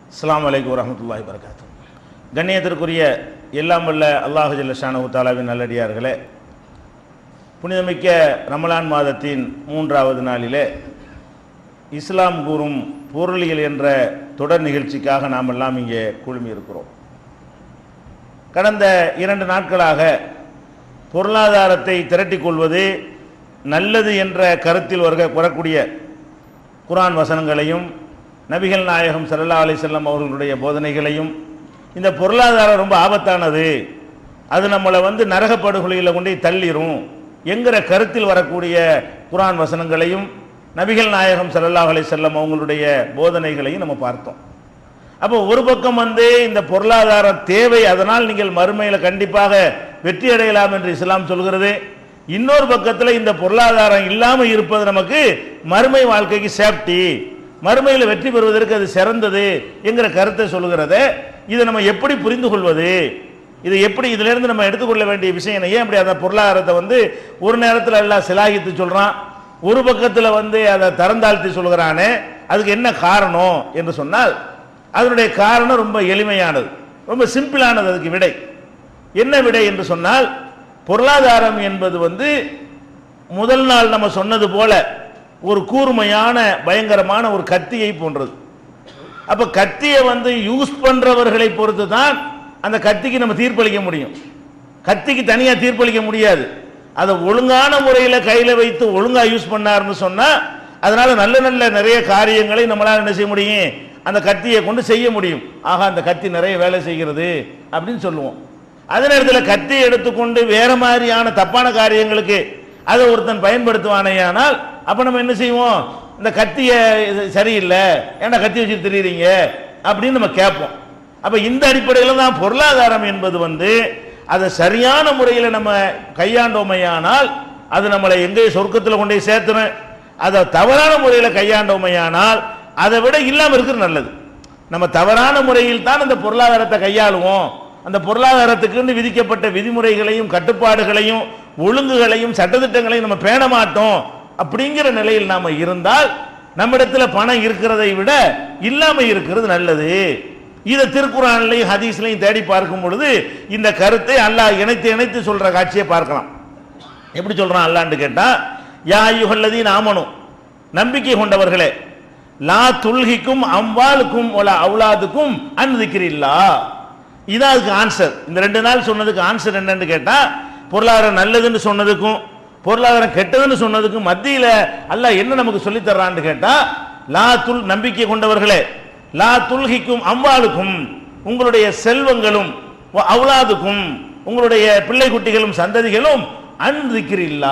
அஸ்ஸலாமு அலைக்கும் வரஹ்மத்துல்லாஹி வரகாத்து கண்ணியத்திற்குரிய எல்லாம் வல்ல அல்லாஹு ஜல்ல ஷானஹு தாலாவின் நல்லடியார்களே புனிதமிக்க ரமலான் மாதத்தின் மூன்றாவது நாளிலே இஸ்லாம் கூறும் பொருளியல் என்ற தொடர் நிகழ்ச்சிக்காக நாம் எல்லாம் இங்கே குழுமி இருக்கிறோம் கடந்த இரண்டு நாட்களாக பொருளாதாரத்தை திரட்டிக் கொள்வது நல்லது என்ற கருத்தில் வருக வரக்கூடிய குர்ஆன் வசனங்களையும் நபிகள் நாயகம் ஸல்லல்லாஹு அலைஹி வஸல்லம் அவர்களுடைய போதனைகளையும் இந்த பொருளாதாரம் ரொம்ப ஆபத்தானது அது நம்மளை வந்து நரக படுகொலையில் கொண்டு போய் தள்ளிரும் என்கிற கருத்தில் வரக்கூடிய குர்ஆன் வசனங்களையும் நபிகள் நாயகம் ஸல்லல்லாஹு அலைஹி வஸல்லம் அவங்களுடைய போதனைகளையும் நம்ம பார்த்தோம் அப்போ ஒரு பக்கம் வந்து இந்த பொருளாதார தேவை அதனால் நீங்கள் மறுமையில் கண்டிப்பாக வெற்றி அடையலாம் என்று இஸ்லாம் சொல்கிறது இன்னொரு பக்கத்தில் இந்த பொருளாதாரம் இல்லாமல் இருப்பது நமக்கு மறுமை வாழ்க்கைக்கு சேஃப்டி மறுமையில் வெற்றி பெறுவதற்கு அது சிறந்தது என்கிற கருத்தை சொல்லுகிறது இதை நம்ம எப்படி புரிந்து கொள்வது இதை எப்படி இதிலிருந்து நம்ம எடுத்துக்கொள்ள வேண்டிய விஷயம் என்ன? ஏன் அப்படி அந்த பொருளாதாரத்தை வந்து ஒரு நேரத்தில் எல்லாம் சிலாகித்து சொல்றான் ஒரு பக்கத்தில் வந்து அதை தரந்தாழ்த்தி சொல்கிறானே அதுக்கு என்ன காரணம் என்று சொன்னால் அதனுடைய காரணம் ரொம்ப எளிமையானது ரொம்ப சிம்பிளானது அதுக்கு விடை என்ன விடை என்று சொன்னால் பொருளாதாரம் என்பது வந்து முதல் நாள் நம்ம சொன்னது போல ஒரு கூர்மையான பயங்கரமான ஒரு கத்தியை போன்றது அப்ப கத்தியை வந்து யூஸ் பண்றவர்களை பொறுத்து தான் அந்த கத்திக்கு நம்ம தீர்ப்பளிக்க முடியும் கத்திக்கு தனியா தீர்ப்பளிக்க முடியாது அதை ஒழுங்கான முறையில் கையில வைத்து ஒழுங்கா யூஸ் பண்ணாருன்னு சொன்னா அதனால நல்ல நல்ல நிறைய காரியங்களை நம்மளால என்ன செய்ய முடியும் அந்த கத்தியை கொண்டு செய்ய முடியும் ஆக அந்த கத்தி நிறைய வேலை செய்கிறது அப்படின்னு சொல்லுவோம் அதே நேரத்தில் கத்தியை எடுத்துக்கொண்டு வேற மாதிரியான தப்பான காரியங்களுக்கு அதை ஒருத்தன் பயன்படுத்துவானேயானால் அப்ப நம்ம என்ன செய்வோம் இந்த கத்திய இது சரியில்லை ஏன்னா கத்தி வச்சு தெரியுறீங்க அப்படின்னு நம்ம கேட்போம் அப்ப இந்த அடிப்படையில் தான் பொருளாதாரம் என்பது வந்து அதை சரியான முறையில் நம்ம கையாண்டோமையானால் அது நம்மளை எங்கே சொர்க்கத்தில் கொண்டு போய் சேர்த்துரும் அதை தவறான முறையில் கையாண்டோமையானால் அதை விட இல்லாமல் இருக்கிறது நல்லது நம்ம தவறான முறையில் தான் அந்த பொருளாதாரத்தை கையாளுவோம் அந்த பொருளாதாரத்துக்குன்னு விதிக்கப்பட்ட விதிமுறைகளையும் கட்டுப்பாடுகளையும் ஒழுங்குகளையும் சட்டத்திட்டங்களையும் நம்ம பேண மாட்டோம் அப்படிங்கிற நிலையில் நாம இருந்தால் நம்மிடத்துல பணம் இருக்கிறதை விட இல்லாம இருக்கிறது நல்லது இதை திருக்குறான்லையும் ஹதீஸ்லையும் தேடி பார்க்கும் பொழுது இந்த கருத்தை அல்லாஹ் இணைத்து இணைத்து சொல்ற காட்சியை பார்க்கலாம் எப்படி சொல்றான் அல்லான்னு கேட்டா யா யுகல்லதீன் ஆமனும் நம்பிக்கை கொண்டவர்களே லா துல்கிக்கும் அம்பாலுக்கும் ஒல அவுலாதுக்கும் அன்திக்கிறில்லா இதான் அதுக்கு ஆன்சர் இந்த ரெண்டு நாள் சொன்னதுக்கு ஆன்சர் என்னன்னு கேட்டா பொருளாதாரம் நல்லதுன்னு சொன்னதுக்கும் பொருளாதாரம் கெட்டதுன்னு சொன்னதுக்கும் மத்தியில அல்லாஹ் என்ன நமக்கு சொல்லி தர்றான்னு கேட்டா லா துல் நம்பிக்கை கொண்டவர்களே லா துல்கிக்கும் அம்பாளுக்கும் உங்களுடைய செல்வங்களும் வ அவுலாதுக்கும் உங்களுடைய பிள்ளை குட்டிகளும் சந்ததிகளும் அன்றிக்கிறில்லா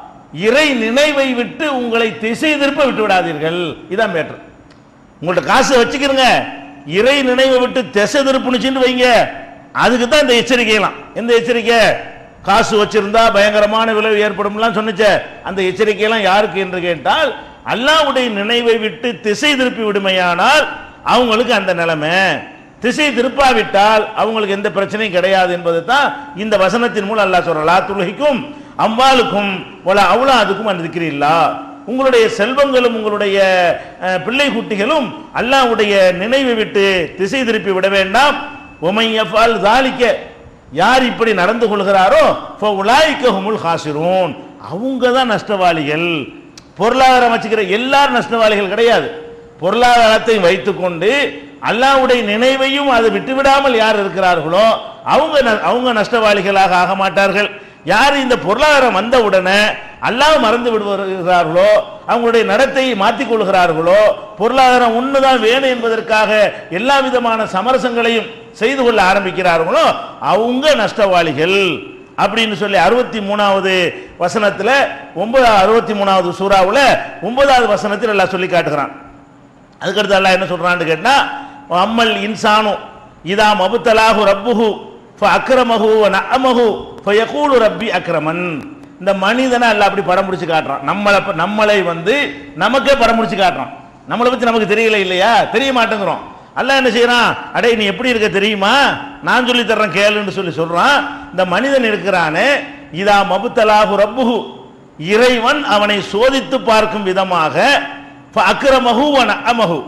இறை நினைவை விட்டு உங்களை திசை திருப்ப விட்டு விடாதீர்கள் இதான் மேட்ரு உங்கள்ட்ட காசை வச்சுக்கிறங்க இறை நினைவை விட்டு திசை திருப்புனுச்சுன்னு வைங்க அதுக்கு தான் இந்த எச்சரிக்கையெல்லாம் எந்த எச்சரிக்கை காசு வச்சிருந்தா பயங்கரமான விளைவு ஏற்படும்லாம் சொன்னுச்சே அந்த எச்சரிக்கையெல்லாம் யாருக்கு என்று கேட்டால் அல்லாவுடைய நினைவை விட்டு திசை திருப்பி விடுமையானால் அவங்களுக்கு அந்த நிலைமை திசை திருப்பாவிட்டால் அவங்களுக்கு எந்த பிரச்சனையும் கிடையாது என்பது தான் இந்த வசனத்தின் மூலம் அல்லாஹ் சொல்ற லா துலகிக்கும் அம்பாளுக்கும் ஒல அவுலாதுக்கும் அந்த திக்கிறில்லா உங்களுடைய செல்வங்களும் உங்களுடைய அஹ், பிள்ளை குட்டிகளும் அல்லாஹ்வுடைய நினைவை விட்டு திசை திருப்பி விட வேண்டாம் ஒமையஃபால் தாலிக்க யார் இப்படி நடந்து கொள்கிறாரோ உலாய்க்கஹுமுல் ஹாசிரூன் அவங்க தான் நஷ்டவாளிகள் பொருளாதாரம் வச்சுக்கிற எல்லாரும் நஷ்டவாளிகள் கிடையாது பொருளாதாரத்தை வைத்துக்கொண்டு அல்லாஹ்வுடைய நினைவையும் அதை விட்டுவிடாமல் யார் இருக்கிறார்களோ அவங்க ந- அவங்க நஷ்டவாளிகளாக ஆக மாட்டார்கள் யார் இந்த பொருளாதாரம் வந்த உடனே அல்லாஹ் மறந்து விடுகிறார்களோ அவங்களுடைய நடத்தையை மாற்றிக் கொள்கிறார்களோ பொருளாதாரம் ஒண்ணுதான் வேணும் என்பதற்காக எல்லா விதமான சமரசங்களையும் செய்து கொள்ள ஆரம்பிக்கிறார்களோ அவங்க நஷ்டவாளிகள் அப்படின்னு சொல்லி அறுபத்தி மூணாவது வசனத்துல ஒன்பதாவது அறுபத்தி மூணாவது சூறாவுல ஒன்பதாவது வசனத்தில் எல்லாம் சொல்லி காட்டுகிறான் அதுக்கடுத்து அல்லாஹ் என்ன சொல்றான்னு கேட்டா அம்மல் இன்சானு இதா மபுத்தலாஹு ரப்புஹு அக்ரமஹு நஅமஹு ஃபயகூலு ரப்பி அக்ரமன் இந்த மனிதனை அல்லாஹ் அப்படி படம் பிடிச்சு காட்டுறான் நம்மளை ப- நம்மளை வந்து நமக்கே படம் பிடிச்சு காட்டுறான் நம்மளை பத்தி நமக்கு தெரியல இல்லையா தெரிய மாட்டேங்கிறோம் அல்லாஹ் என்ன செய்யறான் அடே நீ எப்படி இருக்க தெரியுமா நான் சொல்லி தர்றேன் கேளுன்னு சொல்லி சொல்றான் இந்த மனிதன் இருக்கிறானே இதா மபுத்தலாஹு ரப்புஹு இறைவன் அவனை சோதித்து பார்க்கும் விதமாக அக்ரமஹு வ நஅமஹு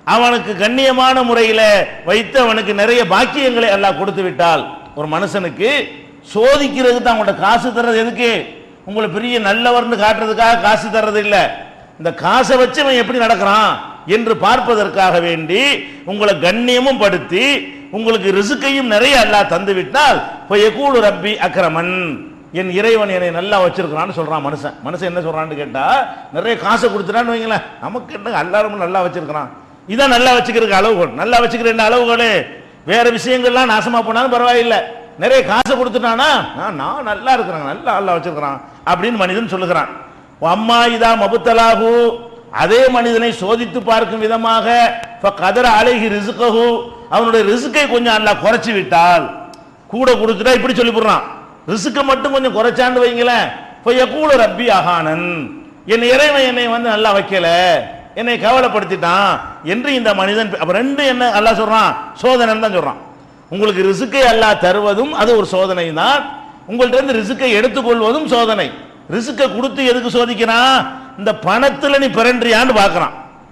அவனுக்கு கண்ணியமான முறையில் வைத்து அவனுக்கு நிறைய பாக்கியங்களை எல்லாம் கொடுத்து விட்டால் ஒரு மனுஷனுக்கு சோதிக்கிறதுக்கு தான் உங்கள்ட்ட காசு தர்றது எதுக்கு உங்களை பெரிய நல்லவர்னு காட்டுறதுக்காக காசு தர்றது இல்லை இந்த காசை வச்சு அவன் எப்படி நடக்கிறான் என்று பார்ப்பதற்காக வேண்டி உங்களை கண்ணியமும் படுத்தி உங்களுக்கு ரிசுக்கையும் நிறைய அல்லாஹ் தந்து விட்டால் எக்கூடு ரப்பி அக்ரமன் என் இறைவன் என்னை நல்லா வச்சிருக்கிறான்னு சொல்றான் மனுஷன் மனுஷன் என்ன சொல்றான்னு கேட்டா நிறைய காசை கொடுத்துட்டான்னு வைங்களேன் நமக்கு என்ன எல்லாரும் நல்லா வச்சிருக்கிறான் இதான் நல்லா வச்சுக்கிறதுக்கு அளவுகோல் நல்லா வச்சுக்கிற என்ன அளவுகோல் வேற விஷயங்கள்லாம் நாசமா போனாலும் பரவாயில்லை நிறைய காசை கொடுத்துட்டானா "ஆ, நான் நல்லா இருக்கிறேன் நல்லா நல்லா வச்சிருக்கிறான் அப்படின்னு மனிதன் சொல்லுகிறான் அம்மா இதா மபுத்தலாகு அதே மனிதனை சோதித்து பார்க்கும் விதமாக கதற அழகி ரிசுக்ககு அவனுடைய ரிசுக்கை கொஞ்சம் அல்லாஹ் குறைச்சி விட்டால் கூட கொடுத்துட்டா இப்படி சொல்லி போடுறான் ரிசுக்கை மட்டும் கொஞ்சம் குறைச்சாண்டு வைங்களேன் பொய்ய கூட ரப்பி அகானன் என் இறைவன் என்னை வந்து நல்லா வைக்கல என்னை கவலைப்படுத்திட்டான் என்று இந்த மனிதன் அப்ப ரெண்டு என்ன அல்லாஹ் சொல்றான் சோதனைன்னு தான் சொல்றான் உங்களுக்கு ரிசுக்கை அல்லாஹ் தருவதும் அது ஒரு சோதனை தான் உங்கள்ட்ட இருந்து ரிசுக்கை எடுத்துக்கொள்வதும் சோதனை ரிசுக்கை கொடுத்து எதுக்கு சோதிக்கிறான் இந்த பணத்துல நீ பிறன்றியான்னு பார்க்கறான்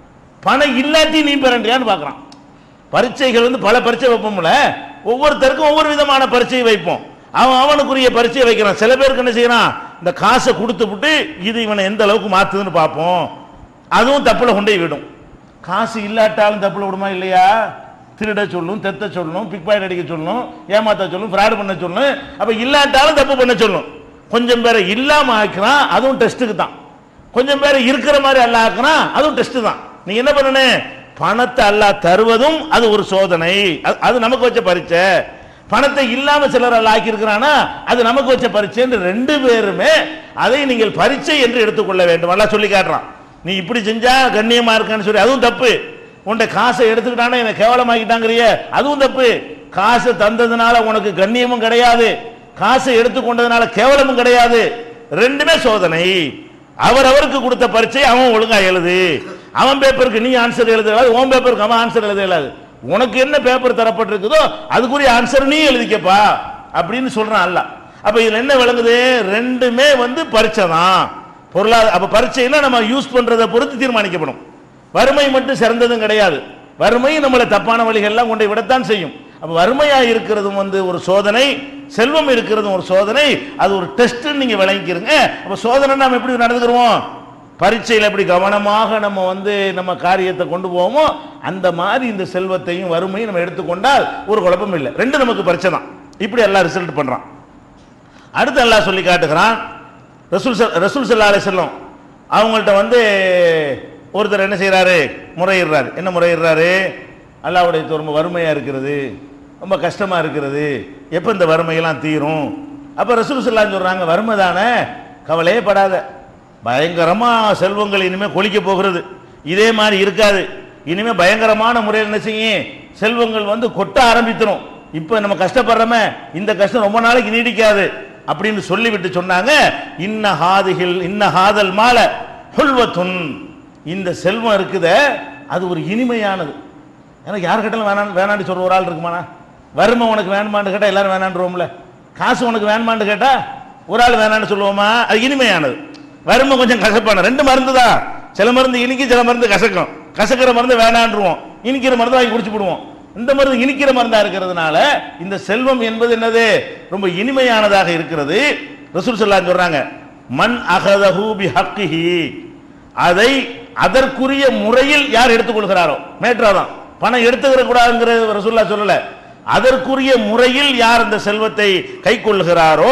பணம் இல்லாட்டி நீ பிறன்றியான்னு பார்க்கறான் பரீட்சைகள் வந்து பல பரீட்சை வைப்போம்ல ஒவ்வொருத்தருக்கும் ஒவ்வொரு விதமான பரீட்சை வைப்போம் அவன் அவனுக்குரிய பரீட்சையை வைக்கிறான் சில பேருக்கு என்ன செய்யறான் இந்த காசை கொடுத்து விட்டு இது இவனை எந்த அளவுக்கு மாத்துதுன்னு பார்ப்போம் அதுவும் தப்புல கொண்டு போய் விடும் காசு இல்லாட்டாலும் தப்புல விடுமா இல்லையா திருட சொல்லும் தெத்த சொல்லணும் பிக் பாக்கெட் அடிக்க சொல்லணும் ஏமாத்த சொல்லும் ஃப்ராடு பண்ண சொல்லணும் அப்ப இல்லாட்டாலும் தப்பு பண்ண சொல்லணும் கொஞ்சம் பேரை இல்லாம ஆக்குறான் அதுவும் டெஸ்ட்டுக்கு தான் கொஞ்சம் பேர் இருக்கிற மாதிரி அல்லாஹ் ஆக்குறான் அதுவும் டெஸ்ட் தான் நீ என்ன பண்ணனே பணத்தை அல்லாஹ் தருவதும் அது ஒரு சோதனை அது- அது நமக்கு வச்ச பரீட்சை பணத்தை இல்லாம சிலர் அல்லாஹ் ஆக்கி இருக்கிறானா அது நமக்கு வச்ச பரீட்சை என்று ரெண்டு பேருமே அதை நீங்கள் பரீட்சை என்று எடுத்துக்கொள்ள வேண்டும் அல்லாஹ் சொல்லி காட்டுறான் நீ இப்படி செஞ்சா கண்ணியமா இருக்கான்னு சொல்லி அதுவும் தப்பு உன்ட காசை எடுத்துக்கிட்டானா என்னை கேவலமாக்கிட்டாங்கறிய அதுவும் தப்பு காசை தந்ததுனால உனக்கு கண்ணியமும் கிடையாது காசை எடுத்துக்கொண்டதுனால கேவலமும் கிடையாது ரெண்டுமே சோதனை அவர் அவருக்கு கொடுத்த பரீட்சை அவன் ஒழுங்கா எழுது அவன் பேப்பருக்கு நீ ஆன்சர் எழுத இயலாது உன் பேப்பருக்கு அவன் ஆன்சர் எழுத இயலாது உனக்கு என்ன பேப்பர் தரப்பட்டிருக்குதோ அதுக்குரிய ஆன்சர் நீ எழுதிக்கப்பா அப்படின்னு சொல்றான் அல்ல அப்ப இதுல என்ன விளங்குது ரெண்டுமே வந்து பரீட்சை தான் பொருளாதார அப்ப பரீட்சைன்னா நம்ம யூஸ் பண்றதை பொறுத்து தீர்மானிக்கப்படும் வறுமை மட்டும் சிறந்ததும் கிடையாது வறுமை நம்மளை தப்பான வழிகள்லாம் கொண்டு விடத்தான் செய்யும் அப்ப வறுமையா இருக்கிறதும் வந்து ஒரு சோதனை செல்வம் இருக்கிறதும் ஒரு சோதனை அது ஒரு டெஸ்ட் நீங்க விளங்கிக்கிறீங்க அப்ப சோதனை நாம எப்படி நடந்துக்கிறோம் பரீட்சையில் எப்படி கவனமாக நம்ம வந்து நம்ம காரியத்தை கொண்டு போவோமோ அந்த மாதிரி இந்த செல்வத்தையும் வறுமையும் நம்ம எடுத்துக்கொண்டால் ஒரு குழப்பம் இல்லை ரெண்டு நமக்கு பரீட்சை தான் இப்படி எல்லாம் ரிசல்ட் பண்றான் அடுத்து அல்லாஹ் சொல்லி காட்டுகிறான் ரசூல் சல்- ரசூல் சல்லா அலைஹி வஸல்லம் அவங்கள்ட்ட வந்து ஒருத்தர் என்ன செய்றாரு முறையிடுறாரு என்ன முறையிடுறாரு அல்லாஹ்வுடைய இது ரொம்ப வறுமையா இருக்கிறது ரொம்ப கஷ்டமா இருக்கிறது எப்போ இந்த வறுமையெல்லாம் தீரும் அப்ப ரசூல் சல்லா சொல்றாங்க வறுமை தானே கவலையே படாத பயங்கரமா செல்வங்கள் இனிமே கொளிக்க போகிறது இதே மாதிரி இருக்காது இனிமே பயங்கரமான முறையில் என்ன செய்யும் செல்வங்கள் வந்து கொட்ட ஆரம்பித்திரும் இப்ப நம்ம கஷ்டப்படுறோமே இந்த கஷ்டம் ரொம்ப நாளைக்கு நீடிக்காது அப்படின்னு சொல்லிவிட்டு சொன்னாங்க இன்ன ஹாதிகள் இன்ன ஹாதல் மால ஹுல்வத்துன் இந்த செல்வம் இருக்குதே அது ஒரு இனிமையானது எனக்கு யார் கேட்டாலும் வேணாம் வேணான்னு சொல்ற ஒரு ஆள் இருக்குமாண்ணா வறுமை உனக்கு வேணுமான்னு கேட்டா எல்லாரும் வேணான்றோம்ல காசு உனக்கு வேணுமான்னு கேட்டா ஒரு ஆள் வேணான்னு சொல்லுவோமா அது இனிமையானது வறுமை கொஞ்சம் கசப்பான ரெண்டு மருந்து தான் சில மருந்து இனிக்கும் சில மருந்து கசக்கும் கசக்கிற மருந்து வேணான்றுவோம் இனிக்கிற மருந்து வாங்கி குடிச்சு விடுவோம் இந்த மருந்து இனிக்கிற மருந்தா இருக்கிறதுனால இந்த செல்வம் என்பது என்னது ரொம்ப இனிமையானதாக இருக்கிறது ரசூல் ஸல்லல்லாஹு சொல்றாங்க மன் அகதஹு பி ஹக்கிஹி அதை அதற்குரிய முறையில் யார் எடுத்துக்கொள்கிறாரோ மேற்றாதான் பணம் எடுத்துக்கிற கூடாதுங்கிற ரசூல்லா சொல்லல அதற்குரிய முறையில் யார் அந்த செல்வத்தை கை கொள்கிறாரோ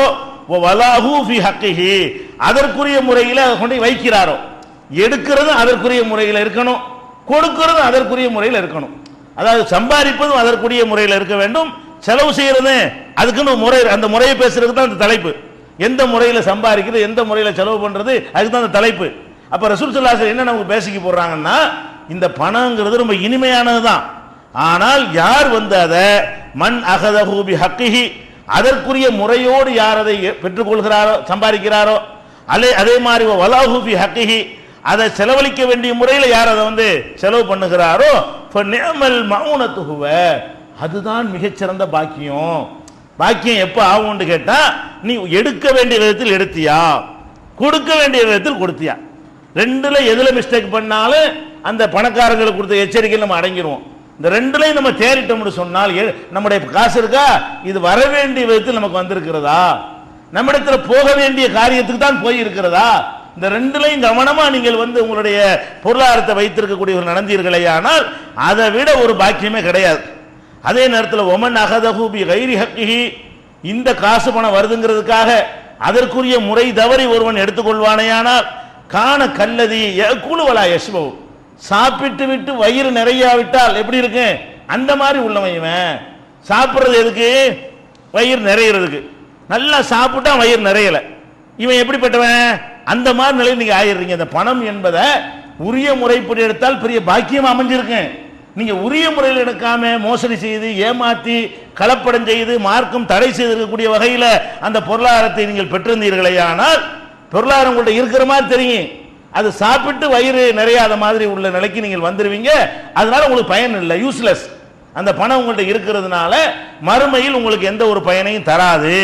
வலாஹு ஃபி ஹக்கிஹி அதற்குரிய முறையில் அதை கொண்டு போய் வைக்கிறாரோ எடுக்கிறதும் அதற்குரிய முறையில் இருக்கணும் கொடுக்கிறதும் அதற்குரிய முறையில் இருக்கணும் அதாவது சம்பாதிப்பதும் அதற்குரிய முறையில் இருக்க வேண்டும் செலவு செய்யறது அதுக்குன்னு முறை அந்த முறையை பேசுறதுக்கு தான் அந்த தலைப்பு எந்த முறையில் சம்பாதிக்கிறது எந்த முறையில் செலவு பண்றது அதுக்கு தான் அந்த தலைப்பு அப்ப ரசூல் சல்லாசர் என்ன நமக்கு பேசிக்க போடுறாங்கன்னா இந்த பணங்கிறது ரொம்ப இனிமையானது தான் ஆனால் யார் வந்து அதை மண் அகதஹூபி ஹக்கிஹி அதற்குரிய முறையோடு யார் அதை பெற்றுக்கொள்கிறாரோ சம்பாதிக்கிறாரோ அலே அதே மாதிரி வலாஹூபி ஹக்கிஹி அதை செலவழிக்க வேண்டிய முறையில் யார் அதை வந்து செலவு பண்ணுகிறாரோ நேமல் மௌனத்துகுவ அதுதான் மிகச்சிறந்த பாக்கியம் பாக்கியம் எப்போ ஆகும்னு கேட்டா நீ எடுக்க வேண்டிய விதத்தில் எடுத்தியா கொடுக்க வேண்டிய விதத்தில் கொடுத்தியா ரெண்டுல எதுல மிஸ்டேக் பண்ணாலும் அந்த பணக்காரங்களுக்கு கொடுத்த எச்சரிக்கையில் நம்ம அடங்கிடுவோம் இந்த ரெண்டுலையும் நம்ம தேறிட்டோம்னு சொன்னால் எ- நம்முடைய காசு இருக்கா இது வர வேண்டிய விதத்தில் நமக்கு வந்திருக்கிறதா நம்மிடத்துல போக வேண்டிய காரியத்துக்கு தான் போய் இருக்கிறதா இந்த ரெண்டுலையும் கவனமா நீங்கள் வந்து உங்களுடைய பொருளாதாரத்தை வைத்திருக்கக்கூடியவர்கள் நடந்தீர்களே ஆனால் அதை விட ஒரு பாக்கியமே கிடையாது அதே நேரத்தில் ஒமன் அகதஹூபி கைரி ஹக்கிஹி இந்த காசு பணம் வருதுங்கிறதுக்காக அதற்குரிய முறை தவறி ஒருவன் எடுத்துக்கொள்வானேயானால் காண கல்லதி குழுவலா யஷ்பவு சாப்பிட்டு விட்டு வயிறு நிறையாவிட்டால் எப்படி இருக்கு அந்த மாதிரி உள்ளவன் இவன் சாப்பிட்றது எதுக்கு வயிறு நிறையிறதுக்கு நல்லா சாப்பிட்டா வயிறு நிறையல இவன் எப்படிப்பட்டவன் அந்த மாதிரி நிலையில் நீங்க ஆயிடுறீங்க அந்த பணம் என்பதை உரிய முறைப்படி எடுத்தால் பெரிய பாக்கியம் அமைஞ்சிருக்கு நீங்க உரிய முறையில் எடுக்காம மோசடி செய்து ஏமாத்தி கலப்படம் செய்து மார்க்கம் தடை செய்திருக்கக்கூடிய வகையில் அந்த பொருளாதாரத்தை நீங்கள் பெற்றிருந்தீர்களே ஆனால் பொருளாதாரம் உங்கள்ட்ட இருக்கிற மாதிரி தெரியும் அது சாப்பிட்டு வயிறு நிறையாத மாதிரி உள்ள நிலைக்கு நீங்கள் வந்துருவீங்க அதனால உங்களுக்கு பயன் இல்லை யூஸ்லெஸ் அந்த பணம் உங்கள்ட்ட இருக்கிறதுனால மறுமையில் உங்களுக்கு எந்த ஒரு பயனையும் தராது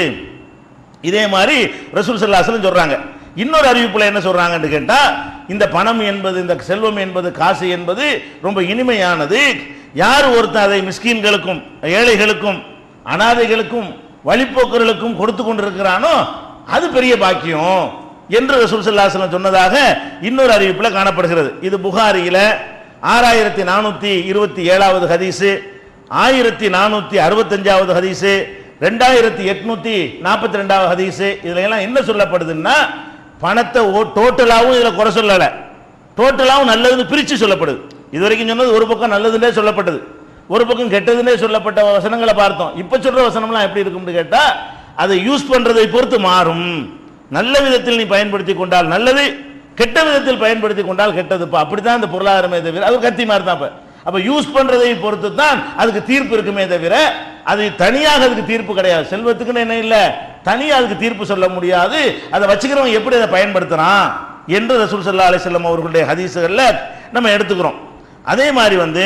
இதே மாதிரி ரசூல் சல்லாஹ்லம் சொல்றாங்க இன்னொரு அறிவிப்புல என்ன சொல்றாங்கன்னு கேட்டா இந்த பணம் என்பது இந்த செல்வம் என்பது காசு என்பது ரொம்ப இனிமையானது யார் ஒருத்தன் அதை மிஸ்கீன்களுக்கும் ஏழைகளுக்கும் அனாதைகளுக்கும் வழிப்போக்கர்களுக்கும் கொடுத்து கொண்டிருக்கிறானோ அது பெரிய பாக்கியம் என்று ரசூல் சல்லாஹ்லம் சொன்னதாக இன்னொரு அறிவிப்புல காணப்படுகிறது இது புகாரியில ஆறாயிரத்தி நானூத்தி இருபத்தி ஏழாவது ஹதீஸு ஆயிரத்தி நானூத்தி அறுபத்தஞ்சாவது ஹதீஸு ரெண்டாயிரத்தி எட்நூத்தி நாற்பத்தி ரெண்டாவது ஹதீஸு இதுல எல்லாம் என்ன சொல்லப்படுதுன்னா பணத்தை டோட்டலாகவும் இதுல குறை சொல்லல டோட்டலாகவும் நல்லதுன்னு பிரிச்சு சொல்லப்படுது இது வரைக்கும் சொன்னது ஒரு பக்கம் நல்லதுன்னே சொல்லப்பட்டது ஒரு பக்கம் கெட்டதுன்னே சொல்லப்பட்ட வசனங்களை பார்த்தோம் இப்ப சொல்ற வசனம்லாம் எப்படி இருக்கும்னு கேட்டா அதை யூஸ் பண்றதை பொறுத்து மாறும் நல்ல விதத்தில் நீ பயன்படுத்தி கொண்டால் நல்லது கெட்ட விதத்தில் பயன்படுத்தி கொண்டால் கெட்டதுப்பா அப்படித்தான் இந்த பொருளாதாரமே தவிர அது ஒரு கத்தி மாதிரி தான் இப்ப அப்ப யூஸ் பண்றதை பொறுத்து தான் அதுக்கு தீர்ப்பு இருக்குமே தவிர அது தனியாக அதுக்கு தீர்ப்பு கிடையாது செல்வத்துக்குன்னு என்ன இல்ல தனியா அதுக்கு தீர்ப்பு சொல்ல முடியாது அதை வச்சுக்கிறவன் எப்படி அதை பயன்படுத்துறான் என்று ரசூல் சல்லா அலிஸ்லாம் அவர்களுடைய ஹதீஸுகள்ல நம்ம எடுத்துக்கிறோம் அதே மாதிரி வந்து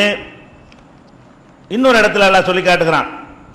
இன்னொரு இடத்துல எல்லாம் சொல்லி காட்டுகிறான்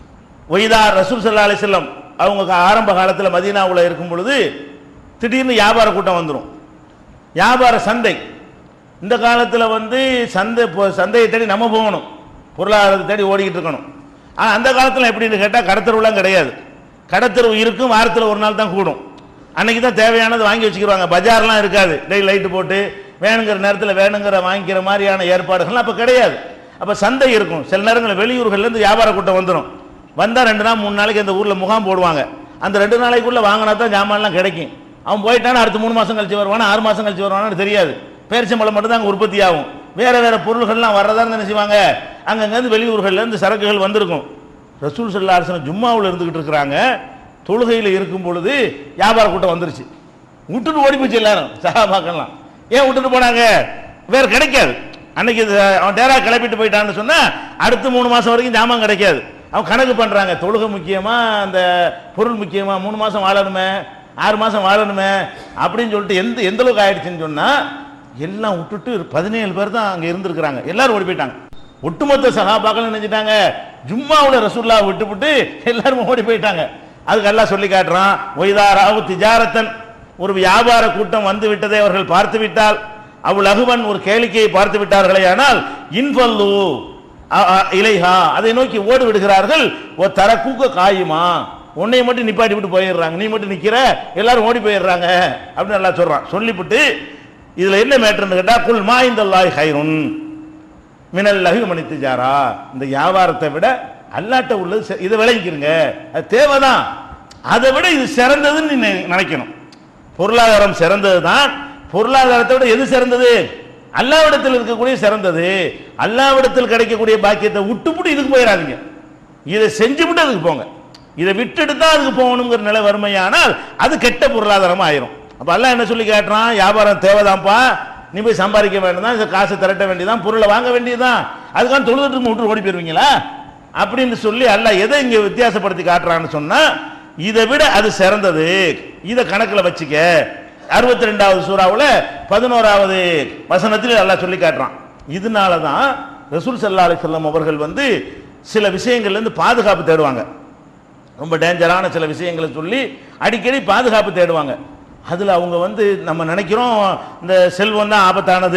ஒய்தா ரசூல் சல்லா அலிஸ்லம் அவங்க ஆரம்ப காலத்தில் மதீனாவுல இருக்கும் பொழுது திடீர்னு வியாபார கூட்டம் வந்துடும் வியாபார சந்தை இந்த காலத்தில் வந்து சந்தை இப்போ சந்தையை தேடி நம்ம போகணும் பொருளாதாரத்தை தேடி ஓடிக்கிட்டு இருக்கணும் ஆனால் அந்த காலத்தில் எப்படின்னு கேட்டால் கடத்தருவுலாம் கிடையாது கடத்தருவு இருக்கும் வாரத்தில் ஒரு நாள் தான் கூடும் அன்னைக்கு தான் தேவையானது வாங்கி வச்சுக்கிடுவாங்க பஜார்லாம் இருக்காது டெய்லி லைட்டு போட்டு வேணுங்கிற நேரத்தில் வேணுங்கிற வாங்கிக்கிற மாதிரியான ஏற்பாடுகள்லாம் அப்போ கிடையாது அப்போ சந்தை இருக்கும் சில நேரங்களில் வெளியூர்கள்லேருந்து வியாபார கூட்டம் வந்துடும் வந்தால் ரெண்டு நாள் மூணு நாளைக்கு அந்த ஊரில் முகாம் போடுவாங்க அந்த ரெண்டு நாளைக்குள்ளே வாங்கினா தான் ஜாமான்லாம் கிடைக்கும் அவன் போயிட்டானா அடுத்து மூணு மாதம் கழிச்சு வருவானா ஆறு மாதம் கழிச்சு வருவானான்னு தெரியாது பேரிச்சம்பழம் மட்டும் தான் அங்கே உற்பத்தி ஆகும் வேற வேற பொருள்கள்லாம் வர்றதா என்ன செய்வாங்க அங்கங்கேருந்து வெளியூர்கள்லேருந்து சரக்குகள் வந்திருக்கும் ரசூல் சல்லா அரசன் ஜும்மாவில் இருந்துகிட்டு இருக்கிறாங்க தொழுகையில் இருக்கும் பொழுது வியாபார கூட்டம் வந்துருச்சு விட்டுட்டு ஓடி போச்சு எல்லாரும் சகாபாக்கெல்லாம் ஏன் விட்டுட்டு போனாங்க வேற கிடைக்காது அன்னைக்கு இது அவன் டேரா கிளப்பிட்டு போயிட்டான்னு சொன்னா அடுத்து மூணு மாசம் வரைக்கும் ஜாமான் கிடைக்காது அவன் கணக்கு பண்றாங்க தொழுகை முக்கியமா அந்த பொருள் முக்கியமா மூணு மாசம் வாழணுமே ஆறு மாசம் வாழணுமே அப்படின்னு சொல்லிட்டு எந்த எந்த அளவுக்கு ஆயிடுச்சுன்னு சொன்னா எல்லாம் விட்டுட்டு பதினேழு பேர் தான் அங்க இருந்திருக்கிறாங்க எல்லாரும் ஓடி போயிட்டாங்க ஒட்டுமொத்த சகாபாக்கள் நினைச்சிட்டாங்க ஜும்மாவுல ரசூல்லா விட்டுவிட்டு எல்லாரும் ஓடி போயிட்டாங்க அதுக்கு எல்லாம் சொல்லி காட்டுறான் ஒய்தாராவு திஜாரத்தன் ஒரு வியாபார கூட்டம் வந்து விட்டதை அவர்கள் பார்த்து விட்டால் அவள் அகுவன் ஒரு கேளிக்கையை பார்த்து விட்டார்களே ஆனால் இன்ஃபல்லு அ- அ- இலைஹா அதை நோக்கி ஓடி விடுகிறார்கள் ஓ தர கூக்க காயுமா உன்னை மட்டும் நிப்பாட்டி விட்டு போயிடுறாங்க நீ மட்டும் நிக்கிற எல்லாரும் ஓடி போயிடுறாங்க அப்படின்னு நல்லா சொல்றான் சொல்லிவிட்டு இதுல என்ன மேட்டர்னு கேட்டா குல் மா இந்த ஹைருன் மினல் லகு மணித்துஜாரா இந்த வியாபாரத்தை விட அல்லாட்ட உள்ளது செ- இதை விளங்கிக்கிறங்க அது தேவைதான் அதை விட இது சிறந்ததுன்னு நீ நி- நினைக்கணும் பொருளாதாரம் சிறந்தது தான் பொருளாதாரத்தை விட எது சிறந்தது அல்லாவிடத்தில் இருக்கக்கூடிய சிறந்தது அல்லாவிடத்தில் கிடைக்கக்கூடிய பாக்கியத்தை விட்டுப்புட்டு இதுக்கு போயிடாதீங்க இதை செஞ்சுவிட்டு அதுக்கு போங்க இதை விட்டுட்டு தான் அதுக்கு போகணுங்கிற நிலை வறுமையானால் அது கெட்ட பொருளாதாரமா ஆயிரும் அப்ப அல்லாஹ் என்ன சொல்லி காட்டுறான் வியாபாரம் தேவைதான்ப்பா நீ போய் சம்பாதிக்க வேண்டியதான் இந்த காசை திரட்ட வேண்டியதான் பொருளை வாங்க வேண்டியதுதான் அதுக்கான தொழுதுட்டு விட்டு ஓடி போயிருவீங்களா அப்படின்னு சொல்லி அல்லாஹ் எதை இங்க வித்தியாசப்படுத்தி காட்டுறான்னு சொன்னா இதை விட அது சிறந்தது இதை கணக்குல வச்சுக்க அறுபத்தி ரெண்டாவது சூறாவுல பதினோராவது வசனத்தில் அல்லாஹ் சொல்லி காட்டுறான் இதனால தான் ரசூல் சல்லா அலிசல்லாம் அவர்கள் வந்து சில விஷயங்கள்ல இருந்து பாதுகாப்பு தேடுவாங்க ரொம்ப டேஞ்சரான சில விஷயங்களை சொல்லி அடிக்கடி பாதுகாப்பு தேடுவாங்க அதில் அவங்க வந்து நம்ம நினைக்கிறோம் இந்த செல்வம் தான் ஆபத்தானது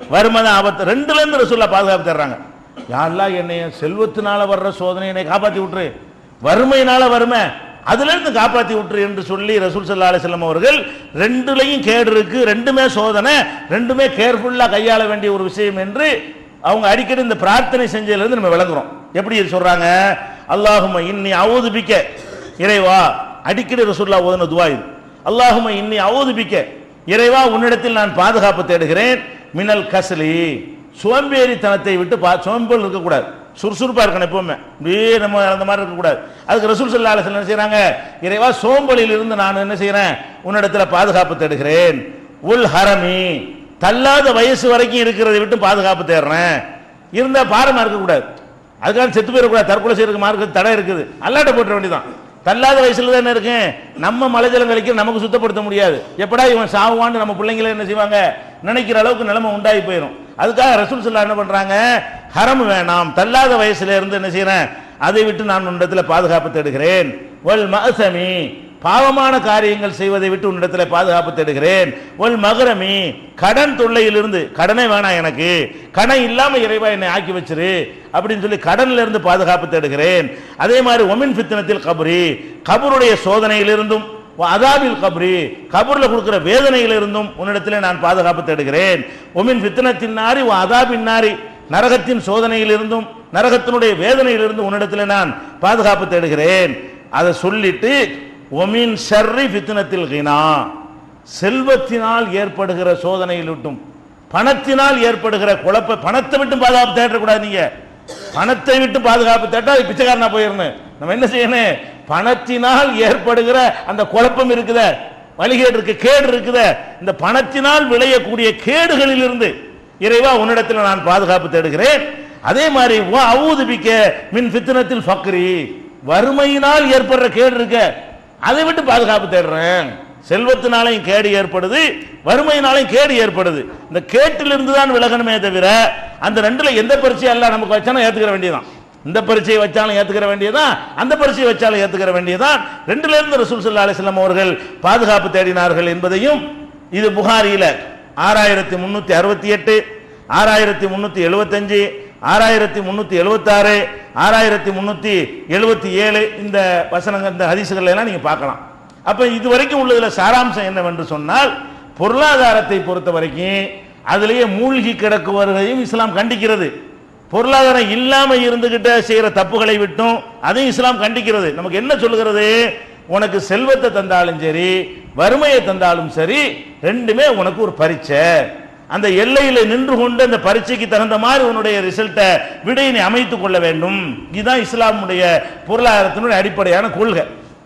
வறுமை தான் ஆபத்து ரெண்டுல இருந்து ரசூல்லா பாதுகாப்பு தர்றாங்க யாரெல்லாம் என்னைய செல்வத்தினால வர்ற சோதனை என்னை காப்பாத்தி விட்டுரு வறுமையினால வறுமை அதுல இருந்து காப்பாத்தி விட்டுரு என்று சொல்லி ரசூல் சல்லா அலிஸ்லாம் அவர்கள் ரெண்டுலையும் கேடு இருக்கு ரெண்டுமே சோதனை ரெண்டுமே கேர்ஃபுல்லா கையாள வேண்டிய ஒரு விஷயம் என்று அவங்க அடிக்கடி இந்த பிரார்த்தனை செஞ்சதுல இருந்து நம்ம விளங்குறோம் எப்படி சொல்றாங்க அல்லாஹும இன்னி அவுதுபிக்க இறைவா அடிக்கடி ரசூல்லா ஓதுன துவா இது அல்லாஹும இன்னி அவுதுபிக்க இறைவா உன்னிடத்தில் நான் பாதுகாப்பு தேடுகிறேன் மினல் கஸ்லி சோம்பேறித்தனத்தை விட்டு பா சோம்பல் இருக்கக்கூடாது சுறுசுறுப்பா இருக்கணும் எப்பவுமே இப்படியே நம்ம அந்த மாதிரி இருக்கக்கூடாது அதுக்கு ரசூல் சல்லா அலிஸ்லாம் என்ன செய்றாங்க இறைவா சோம்பலில் இருந்து நான் என்ன செய்றேன் உன்னிடத்துல பாதுகாப்பு தேடுகிறேன் உல் ஹரமி தள்ளாத வயசு வரைக்கும் இருக்கிறதை விட்டு பாதுகாப்பு தேடுறேன் இருந்தா பாரமா இருக்கக்கூடாது அதுக்காக செத்து போயிடக்கூடாது தற்கொலை செய்யறதுக்கு மார்க்கு தடை இருக்குது அல்லாட்ட போட்டுற வேண்டியதான் தள்ளாத வயசுல தானே இருக்கேன் நம்ம மலைஜலம் கழிக்க நமக்கு சுத்தப்படுத்த முடியாது எப்படா இவன் சாவான்னு நம்ம பிள்ளைங்கள என்ன செய்வாங்க நினைக்கிற அளவுக்கு நிலைமை உண்டாகி போயிடும் அதுக்காக ரசூல் சொல்லா என்ன பண்றாங்க ஹரம் வேணாம் தள்ளாத வயசுல இருந்து என்ன செய்யறேன் அதை விட்டு நான் உன்னிடத்துல பாதுகாப்பு தேடுகிறேன் வல் மகசமி பாவமான காரியங்கள் செய்வதை விட்டு உன்னிடத்துல பாதுகாப்பு தேடுகிறேன் ஒல் மகரமி கடன் தொல்லையிலிருந்து கடனே வேணாம் எனக்கு கடன் இல்லாம இறைவா என்னை ஆக்கி வச்சிரு அப்படின்னு சொல்லி கடன்ல இருந்து பாதுகாப்பு தேடுகிறேன் அதே மாதிரி ஒமின் பித்தனத்தில் கபரி கபருடைய சோதனையிலிருந்தும் அதாபில் கபரி கபூர்ல கொடுக்கிற வேதனையிலிருந்தும் உன்னிடத்திலே நான் பாதுகாப்பு தேடுகிறேன் ஒமின் பித்தனத்தின் நாரி அதாபின் நாரி நரகத்தின் சோதனையிலிருந்தும் நரகத்தினுடைய வேதனையிலிருந்து உன்னிடத்திலே நான் பாதுகாப்பு தேடுகிறேன் அதை சொல்லிட்டு ஒமின் ஷர்ரி ஃபித்னத்தில் கினா செல்வத்தினால் ஏற்படுகிற சோதனையில் விட்டும் பணத்தினால் ஏற்படுகிற குழப்ப பணத்தை விட்டு பாதுகாப்பு தேடக்கூடாது நீங்க பணத்தை விட்டு பாதுகாப்பு தேட்டா அது பிச்சைக்காரனா போயிடணும் நம்ம என்ன செய்யணும் பணத்தினால் ஏற்படுகிற அந்த குழப்பம் இருக்குத வழிகேடு இருக்கு கேடு இருக்குத இந்த பணத்தினால் விளையக்கூடிய கேடுகளில் இருந்து இறைவா உன்னிடத்தில் நான் பாதுகாப்பு தேடுகிறேன் அதே மாதிரி அவுதுபிக்க மின் ஃபித்னத்தில் ஃபக்ரி வறுமையினால் ஏற்படுற கேடு இருக்க அதை விட்டு பாதுகாப்பு தேடுறேன் செல்வத்தினாலையும் கேடு ஏற்படுது வறுமையினாலையும் கேடு ஏற்படுது இந்த கேட்டிலிருந்து தான் விலகணுமே தவிர அந்த ரெண்டுல எந்த பரீட்சை எல்லாம் நமக்கு வச்சாலும் ஏத்துக்கிற வேண்டியதான் இந்த பரீட்சையை வச்சாலும் ஏத்துக்கிற வேண்டியதான் அந்த பரீட்சையை வச்சாலும் ஏத்துக்கிற வேண்டியதான் ரெண்டுல இருந்து ரசூல் சல்லா அலிஸ்லாம் அவர்கள் பாதுகாப்பு தேடினார்கள் என்பதையும் இது புகாரியில ஆறாயிரத்தி முன்னூத்தி அறுபத்தி எட்டு ஆறாயிரத்தி முன்னூத்தி எழுபத்தஞ்சு ஆறாயிரத்தி முன்னூத்தி எழுபத்தாறு ஆறாயிரத்தி முன்னூத்தி எழுபத்தி ஏழு இந்த வசனங்கள் இந்த ஹதீசுகள் எல்லாம் நீங்க பார்க்கலாம் அப்ப இது வரைக்கும் உள்ளதுல சாராம்சம் என்னவென்று சொன்னால் பொருளாதாரத்தை பொறுத்த வரைக்கும் அதிலேயே மூழ்கி கிடக்குவர்களையும் இஸ்லாம் கண்டிக்கிறது பொருளாதாரம் இல்லாம இருந்துகிட்ட செய்யற தப்புகளை விட்டும் அதையும் இஸ்லாம் கண்டிக்கிறது நமக்கு என்ன சொல்லுகிறது உனக்கு செல்வத்தை தந்தாலும் சரி வறுமையை தந்தாலும் சரி ரெண்டுமே உனக்கு ஒரு பரீட்சை அந்த எல்லையில நின்று கொண்டு அந்த பரீட்சைக்கு தகுந்த மாதிரி உன்னுடைய ரிசல்ட்டை விடையை நீ அமைத்துக் கொள்ள வேண்டும் இதுதான் இஸ்லாமுடைய பொருளாதாரத்தினுடைய அடிப்படையான கொள்கை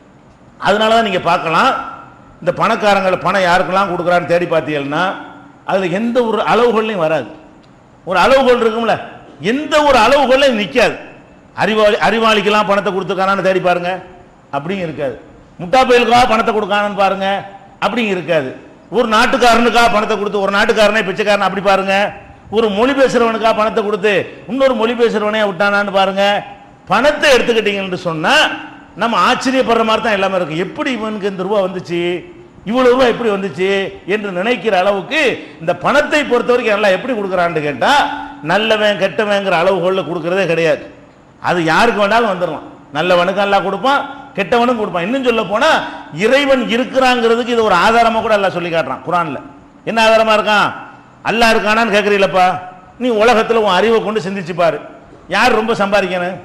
அதனால தான் நீங்க பார்க்கலாம் இந்த பணக்காரங்களை பணம் யாருக்கெல்லாம் கொடுக்குறான்னு தேடி பார்த்தீங்கன்னா அதுல எந்த ஒரு அளவுகள்லையும் வராது ஒரு அளவுகோல் இருக்கும்ல எந்த ஒரு அளவுகோல்லையும் நிற்காது அறிவாளி அறிவாளிக்கெல்லாம் பணத்தை கொடுத்துருக்கானான்னு தேடி பாருங்க அப்படியும் இருக்காது முட்டா பயலுக்காக பணத்தை கொடுக்கானான்னு பாருங்க அப்படியும் இருக்காது ஒரு நாட்டுக்காரனுக்காக பணத்தை கொடுத்து ஒரு நாட்டுக்காரனே பிச்சைக்காரன் அப்படி பாருங்க ஒரு மொழி பேசுறவனுக்காக பணத்தை கொடுத்து இன்னொரு மொழி பேசுறவனே விட்டானான்னு பாருங்க பணத்தை எடுத்துக்கிட்டீங்கன்னு சொன்னா நம்ம ஆச்சரியப்படுற மாதிரி தான் எல்லாமே இருக்கு எப்படி இவனுக்கு இந்த ரூபா வந்துச்சு இவ்வளவு ரூபா எப்படி வந்துச்சு என்று நினைக்கிற அளவுக்கு இந்த பணத்தை பொறுத்த வரைக்கும் எல்லாம் எப்படி கொடுக்குறான்னு கேட்டா நல்லவன் கெட்டவங்கிற அளவுகோல்ல கொடுக்கறதே கிடையாது அது யாருக்கு வேணாலும் வந்துடலாம் நல்லவனுக்கு எல்லாம் கொடுப்பான் கெட்டவனும் கொடுப்பான் இன்னும் சொல்ல போனா இறைவன் இருக்கிறாங்கிறதுக்கு இது ஒரு ஆதாரமா கூட எல்லாம் சொல்லி காட்டுறான் குரான்ல என்ன ஆதாரமா இருக்கான் அல்லாஹ் இருக்கானான்னு கேட்கறீங்களப்பா நீ உலகத்துல உன் அறிவை கொண்டு சிந்திச்சு பாரு யார் ரொம்ப சம்பாதிக்கணும்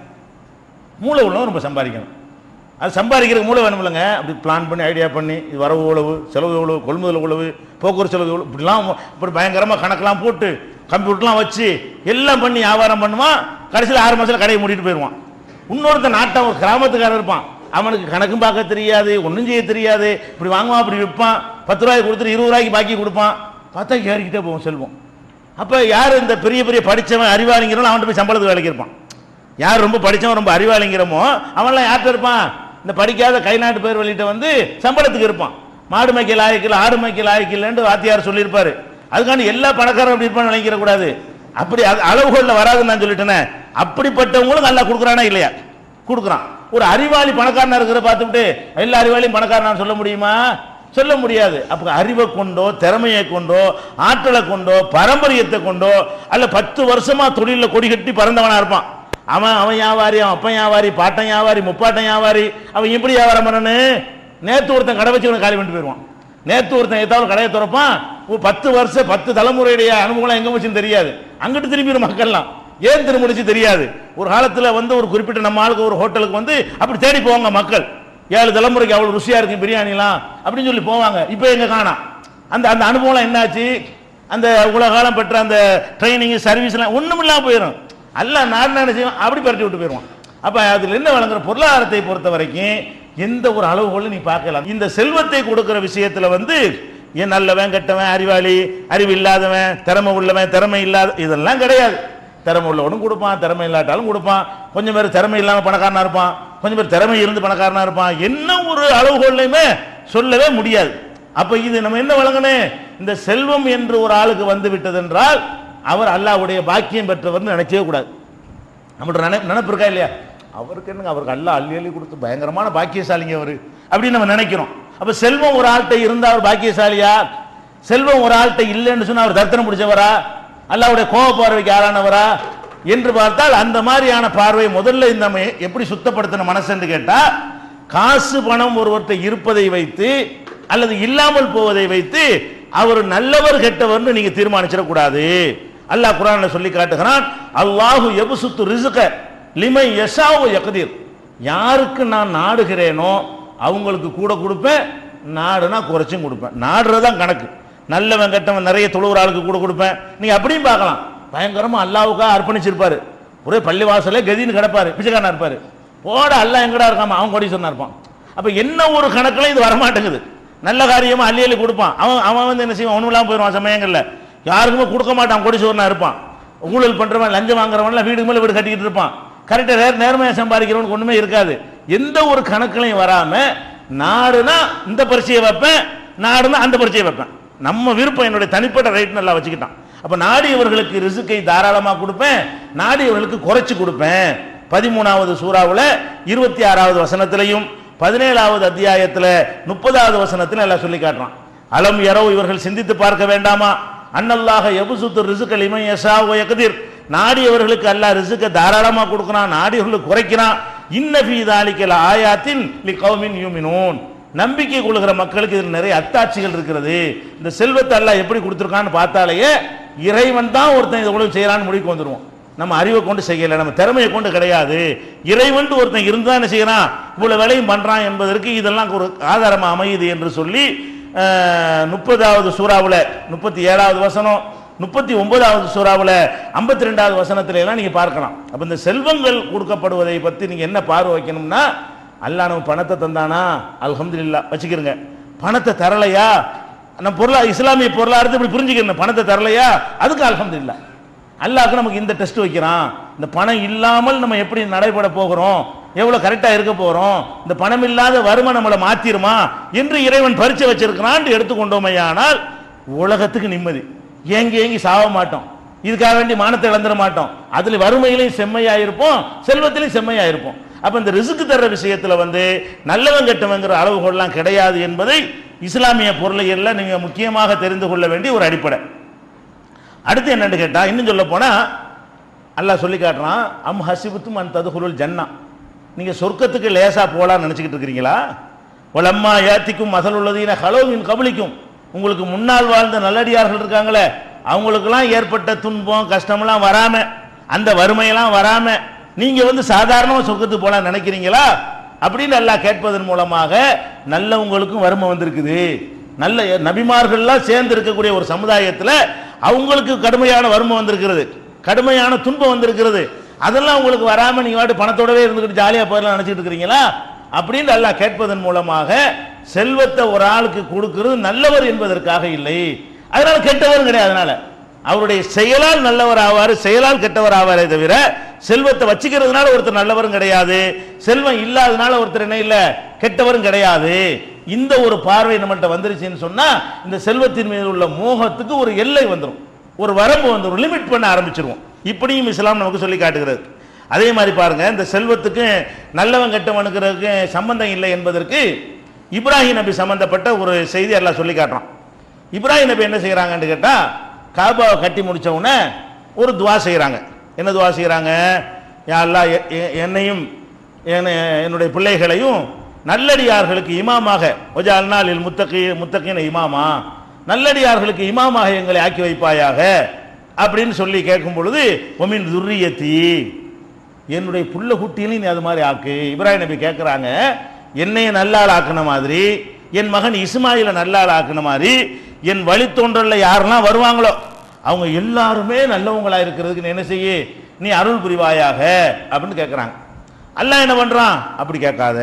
மூளை உள்ளவன் ரொம்ப சம்பாதிக்கணும் அது சம்பாதிக்கிறதுக்கு மூளை வேணுமில்லைங்க அப்படி பிளான் பண்ணி ஐடியா பண்ணி இது வரவு உழவு செலவு உழவு கொள்முதல் உழவு போக்குவரத்து செலவு உழவு இப்படிலாம் இப்படி பயங்கரமாக கணக்கெல்லாம் போட்டு கம்ப்யூட்டர்லாம் வச்சு எல்லாம் பண்ணி வியாபாரம் பண்ணுவான் கடைசியில் ஆறு மாதத்தில் கடையை மூடிட்டு போயிடுவான் இன்னொருத்த நாட்டம் ஒரு கிராமத்துக்காரன் இருப்பான் அவனுக்கு கணக்கும் பார்க்க தெரியாது ஒன்றும் செய்ய தெரியாது இப்படி வாங்குவான் அப்படி விற்பான் பத்து ரூபாய்க்கு கொடுத்துட்டு இருபது ரூபாய்க்கு பாக்கி கொடுப்பான் பார்த்தா ஏறிக்கிட்டே போவோம் செல்வம் அப்போ யார் இந்த பெரிய பெரிய படித்தவன் அறிவாளிங்கிறவன் அவன்கிட்ட போய் சம்பளத்துக்கு வேலைக்கு இருப்பான் யார் ரொம்ப படித்தவன் ரொம்ப அறிவாளிங்கிறமோ அவன்லாம் யார்கிட்ட இருப்பான் இந்த படிக்காத கை நாட்டு பேர் வெளியிட்ட வந்து சம்பளத்துக்கு இருப்பான் மாடு மேய்க்க லாயக்கில் ஆடு மேய்க்க லாயக்கில்லைன்னு வாத்தியார் சொல்லியிருப்பாரு அதுக்காண்டி எல்லா பணக்காரரும் அப்படி இருப்பான்னு நினைக்கிற கூடாது அப்படி அது அளவுகோல்ல வராதுன்னு நான் சொல்லிட்டேனே அப்படிப்பட்டவங்களும் நல்லா கொடுக்குறானா இல்லையா கொடுக்குறான் ஒரு அறிவாளி பணக்காரனா இருக்கிற பார்த்துட்டு எல்லா அறிவாளியும் பணக்காரனா சொல்ல முடியுமா சொல்ல முடியாது அப்ப அறிவை கொண்டோ திறமையை கொண்டோ ஆற்றலை கொண்டோ பாரம்பரியத்தை கொண்டோ அல்ல பத்து வருஷமா தொழில கொடி கட்டி பறந்தவனா இருப்பான் அவன் அவன் வியாபாரி அவன் அப்பன் வியாபாரி பாட்டன் வியாபாரி முப்பாட்டன் வியாபாரி அவன் எப்படி வியாபாரம் பண்ணனு நேத்து ஒருத்தன் கடை வச்சு காலி பண்ணிட்டு போயிடுவான் நேத்து ஒருத்தன் ஏதாவது கடையை திறப்பான் ஒரு பத்து வருஷம் பத்து தலைமுறையுடைய அனுபவம் எங்க வச்சுன்னு தெரியாது அங்கிட்டு திரும்பிடும் மக்கள்லாம் ஏன் திரும்பிடுச்சு தெரியாது ஒரு காலத்துல வந்து ஒரு குறிப்பிட்ட நம்ம ஆளுக்கு ஒரு ஹோட்டலுக்கு வந்து அப்படி தேடி போவாங்க மக்கள் ஏழு தலைமுறைக்கு அவ்வளவு ருசியா இருக்கு பிரியாணிலாம் அப்படின்னு சொல்லி போவாங்க இப்போ எங்க காணாம் அந்த அந்த அனுபவம் என்னாச்சு அந்த உலக காலம் பெற்ற அந்த ட்ரைனிங் சர்வீஸ்லாம் ஒண்ணும் இல்லாம போயிடும் அல்ல நாடு என்ன செய்வான் அப்படி பரட்டி விட்டு போயிடுவான் அப்ப அதுல என்ன வழங்குற பொருளாதாரத்தை பொறுத்த வரைக்கும் எந்த ஒரு அளவுகோலும் நீ பார்க்கலாம் இந்த செல்வத்தை கொடுக்கிற விஷயத்துல வந்து ஏன் நல்லவன் கெட்டவன் அறிவாளி அறிவு இல்லாதவன் திறமை உள்ளவன் திறமை இல்லாத இதெல்லாம் கிடையாது திறமை உள்ளவனும் கொடுப்பான் திறமை இல்லாட்டாலும் கொடுப்பான் கொஞ்சம் பேர் திறமை இல்லாம பணக்காரனா இருப்பான் கொஞ்சம் பேர் திறமை இருந்து பணக்காரனா இருப்பான் என்ன ஒரு அளவுகோல்லையுமே சொல்லவே முடியாது அப்ப இது நம்ம என்ன வழங்கணும் இந்த செல்வம் என்று ஒரு ஆளுக்கு வந்து விட்டது என்றால் அவர் அல்லாஹ்வுடைய பாக்கியம் பெற்றவர்னு நினைக்கவே கூடாது நம்மளோட நினை நினைப்பு இருக்கா இல்லையா அவருக்கு என்னங்க அவருக்கு அல்லாஹ் அள்ளி அள்ளி கொடுத்து பயங்கரமான பாக்கியசாலிங்க அவரு அப்படின்னு நம்ம நினைக்கிறோம் அப்ப செல்வம் ஒரு ஆள்கிட்ட இருந்தா அவர் பாக்கியசாலியா செல்வம் ஒரு ஆள்கிட்ட இல்லைன்னு சொன்னா அவர் தர்த்தனம் பிடிச்சவரா அல்லாஹ்வுடைய கோப பார்வைக்கு ஆளானவரா என்று பார்த்தால் அந்த மாதிரியான பார்வை முதல்ல இந்த நம்ம எப்படி சுத்தப்படுத்தின மனசுன்னு கேட்டா காசு பணம் ஒருவர்கிட்ட இருப்பதை வைத்து அல்லது இல்லாமல் போவதை வைத்து அவர் நல்லவர் கெட்டவர்னு நீங்க தீர்மானிச்சிடக்கூடாது அல்லாஹ் குரான்ல சொல்லி காட்டுகிறான் அல்லாஹு எபுசுத்து ரிசுக லிமை யசாவு யக்தீர் யாருக்கு நான் நாடுகிறேனோ அவங்களுக்கு கூட கொடுப்பேன் நாடுனா குறைச்சும் கொடுப்பேன் நாடுறதான் கணக்கு நல்லவன் கெட்டவன் நிறைய தொழுவுற ஆளுக்கு கூட கொடுப்பேன் நீங்க அப்படியும் பார்க்கலாம் பயங்கரமா அல்லாவுக்காக அர்ப்பணிச்சிருப்பாரு ஒரே பள்ளிவாசலே கதின்னு கிடப்பாரு பிச்சைக்காரனா இருப்பாரு போட அல்லாஹ் எங்கடா இருக்காம அவன் கொடி சொன்னா இருப்பான் அப்ப என்ன ஒரு கணக்குல இது வரமாட்டேங்குது நல்ல காரியமா அள்ளி அள்ளி கொடுப்பான் அவன் அவன் வந்து என்ன செய்வான் ஒண்ணும் இல்லாம போயிடுவான் சமயங்கள்ல யாருக்குமே கொடுக்க மாட்டான் கொடி சோறுனா இருப்பான் ஊழல் பண்றவன் லஞ்சம் வாங்குறவன்லாம் வீடு மேல வீடு கட்டிக்கிட்டு இருப்பான் கரெக்டா நேர் நேர்மையா சம்பாதிக்கிறவனுக்கு ஒண்ணுமே இருக்காது எந்த ஒரு கணக்குலையும் வராம நாடுனா இந்த பரிசையை வைப்பேன் நாடுனா அந்த பரிசையை வைப்பேன் நம்ம விருப்பம் என்னுடைய தனிப்பட்ட ரைட் நல்லா வச்சுக்கிட்டான் அப்ப நாடியவர்களுக்கு ரிசுக்கை தாராளமா கொடுப்பேன் நாடியவர்களுக்கு குறைச்சு கொடுப்பேன் பதிமூணாவது சூறாவுல இருபத்தி ஆறாவது வசனத்திலையும் பதினேழாவது அத்தியாயத்துல முப்பதாவது வசனத்துல எல்லாம் சொல்லி காட்டுறான் அலம் யரோ இவர்கள் சிந்தித்து பார்க்க வேண்டாமா அன்னல்லாக எபுசுத்து ரிசுக்கள் இமை யசா யகதிர் நாடியவர்களுக்கு அல்லாஹ் ரிசுக்க தாராளமா கொடுக்கிறான் நாடியவர்களுக்கு குறைக்கிறான் இன்ன ஃபீ தாலிக்கல ஆயாத்தின் லி கௌமின் யூமினூன் நம்பிக்கை கொள்கிற மக்களுக்கு இதில் நிறைய அத்தாட்சிகள் இருக்கிறது இந்த செல்வத்தை அல்லாஹ் எப்படி கொடுத்துருக்கான்னு பார்த்தாலேயே இறைவன் தான் ஒருத்தன் இதை உழவு செய்யறான்னு முடிவுக்கு வந்துருவோம் நம்ம அறிவை கொண்டு செய்யல நம்ம திறமையை கொண்டு கிடையாது இறைவன் ஒருத்தன் இருந்தா என்ன செய்யறான் இவ்வளவு வேலையும் பண்றான் என்பதற்கு இதெல்லாம் ஒரு ஆதாரமா அமையுது என்று சொல்லி அஹ், முப்பதாவது சூறாவுல முப்பத்தி ஏழாவது வசனம் முப்பத்தி ஒன்பதாவது சூறாவுல ஐம்பத்தி ரெண்டாவது வசனத்துல எல்லாம் நீங்க பார்க்கலாம் அப்ப இந்த செல்வங்கள் கொடுக்கப்படுவதை பத்தி நீங்க என்ன பார்வை வைக்கணும்னா அல்லாஹ் நம்ம பணத்தை தந்தானா அல்ஹம்துலில்லாஹ் வச்சுக்கிறங்க பணத்தை தரலையா நம்ம பொருளா இஸ்லாமிய பொருளாதாரத்தை இப்படி புரிஞ்சுக்கணும் பணத்தை தரலையா அதுக்கு அல்ஹம்துலில்லாஹ் அல்லாஹ்க்கு நமக்கு இந்த டெஸ்ட் வைக்கிறான் இந்த பணம் இல்லாமல் நம்ம எப்படி நடைபெற போகிறோம் எவ்வளவு கரெக்டா இருக்க போறோம் இந்த பணம் இல்லாத வறுமை நம்மளை மாத்திருமா என்று இறைவன் பரிச்சை வச்சிருக்கிறான் எடுத்துக்கொண்டோமையானால் உலகத்துக்கு நிம்மதி ஏங்கி ஏங்கி சாக மாட்டோம் இதுக்காக வேண்டி மானத்தை இழந்துட மாட்டோம் அதுல வறுமையிலையும் செம்மையா இருப்போம் செல்வத்திலையும் செம்மையா இருப்போம் அப்ப இந்த ரிசுக்கு தர்ற விஷயத்துல வந்து நல்லவன் கெட்டவங்கிற அளவுகோல்லாம் கிடையாது என்பதை இஸ்லாமிய பொருளையெல்லாம் நீங்க முக்கியமாக தெரிந்து கொள்ள வேண்டிய ஒரு அடிப்படை அடுத்து என்னன்னு கேட்டா இன்னும் சொல்ல போனா அல்லாஹ் சொல்லி காட்டுறான் அம் ஹசிபுத்தும் அன் ததுகுருள் ஜன்னா நீங்க சொர்க்கத்துக்கு லேசா போலாம்னு நினைச்சுக்கிட்டு இருக்கிறீங்களா ஒலம்மா ஏத்திக்கும் மசல் உள்ளதீன ஹலோவின் கபலிக்கும் உங்களுக்கு முன்னால் வாழ்ந்த நல்லடியார்கள் இருக்காங்களே அவங்களுக்கெல்லாம் ஏற்பட்ட துன்பம் கஷ்டமெல்லாம் வராம அந்த வறுமையெல்லாம் வராம நீங்க வந்து சாதாரணமா சொர்க்கத்துக்கு போலாம் நினைக்கிறீங்களா அப்படின்னு அல்லாஹ் கேட்பதன் மூலமாக நல்லவங்களுக்கும் வறுமை வந்திருக்குது நல்ல நபிமார்கள்லாம் சேர்ந்து இருக்கக்கூடிய ஒரு சமுதாயத்தில் அவங்களுக்கு கடுமையான வறுமை வந்திருக்கிறது கடுமையான துன்பம் வந்திருக்கிறது அதெல்லாம் உங்களுக்கு வராம நீங்க வாட்டு பணத்தோடவே இருந்துக்கிட்டு ஜாலியா போயிடலாம் நினைச்சிட்டு இருக்கிறீங்களா அப்படின்னு அல்லாஹ் கேட்பதன் மூலமாக செல்வத்தை ஒரு ஆளுக்கு கொடுக்கிறது நல்லவர் என்பதற்காக இல்லை அதனால கெட்டவரும் கிடையாது அதனால அவருடைய செயலால் நல்லவர் ஆவார் செயலால் கெட்டவர் ஆவாரே தவிர செல்வத்தை வச்சுக்கிறதுனால ஒருத்தர் நல்லவரும் கிடையாது செல்வம் இல்லாதனால ஒருத்தர் என்ன இல்ல கெட்டவரும் கிடையாது இந்த ஒரு பார்வை நம்மள்ட்ட வந்துருச்சுன்னு சொன்னா இந்த செல்வத்தின் மீது உள்ள மோகத்துக்கு ஒரு எல்லை வந்துடும் ஒரு வரம்பு வந்துடும் லிமிட் பண்ண ஆரம்பிச்சிருவோம் இப்படியும் இஸ்லாம் நமக்கு சொல்லி காட்டுகிறது அதே மாதிரி பாருங்க இந்த செல்வத்துக்கு நல்லவன் கெட்டவனுக்கிறதுக்கு சம்பந்தம் இல்லை என்பதற்கு இப்ராஹிம் நபி சம்பந்தப்பட்ட ஒரு செய்தி எல்லாம் சொல்லி காட்டுறான் இப்ராஹிம் நபி என்ன செய்கிறாங்கன்னு கேட்டால் காபாவை கட்டி முடிச்ச உடனே ஒரு துவா செய்கிறாங்க என்ன துவா செய்கிறாங்க யாரெல்லாம் என்னையும் என- என்னுடைய பிள்ளைகளையும் நல்லடியார்களுக்கு இமாமாக ஒஜால்நாளில் முத்தகி முத்தகின இமாமா நல்லடியார்களுக்கு இமாமாக எங்களை ஆக்கி வைப்பாயாக அப்படின்னு சொல்லி கேட்கும் பொழுது ஒமின் துர்ரியத்தி என்னுடைய புள்ள குட்டியிலையும் நீ அது மாதிரி ஆக்கு இப்ராஹிம் நபி கேட்குறாங்க என்னைய நல்லாள் ஆக்குன மாதிரி என் மகன் இஸ்மாயில நல்லாள் ஆக்குன மாதிரி என் வழித்தோன்றல்ல யாரெல்லாம் வருவாங்களோ அவங்க எல்லாருமே நல்லவங்களா இருக்கிறதுக்கு நீ என்ன செய்ய நீ அருள் புரிவாயாக அப்படின்னு கேட்குறாங்க அல்லாஹ் என்ன பண்றான் அப்படி கேட்காத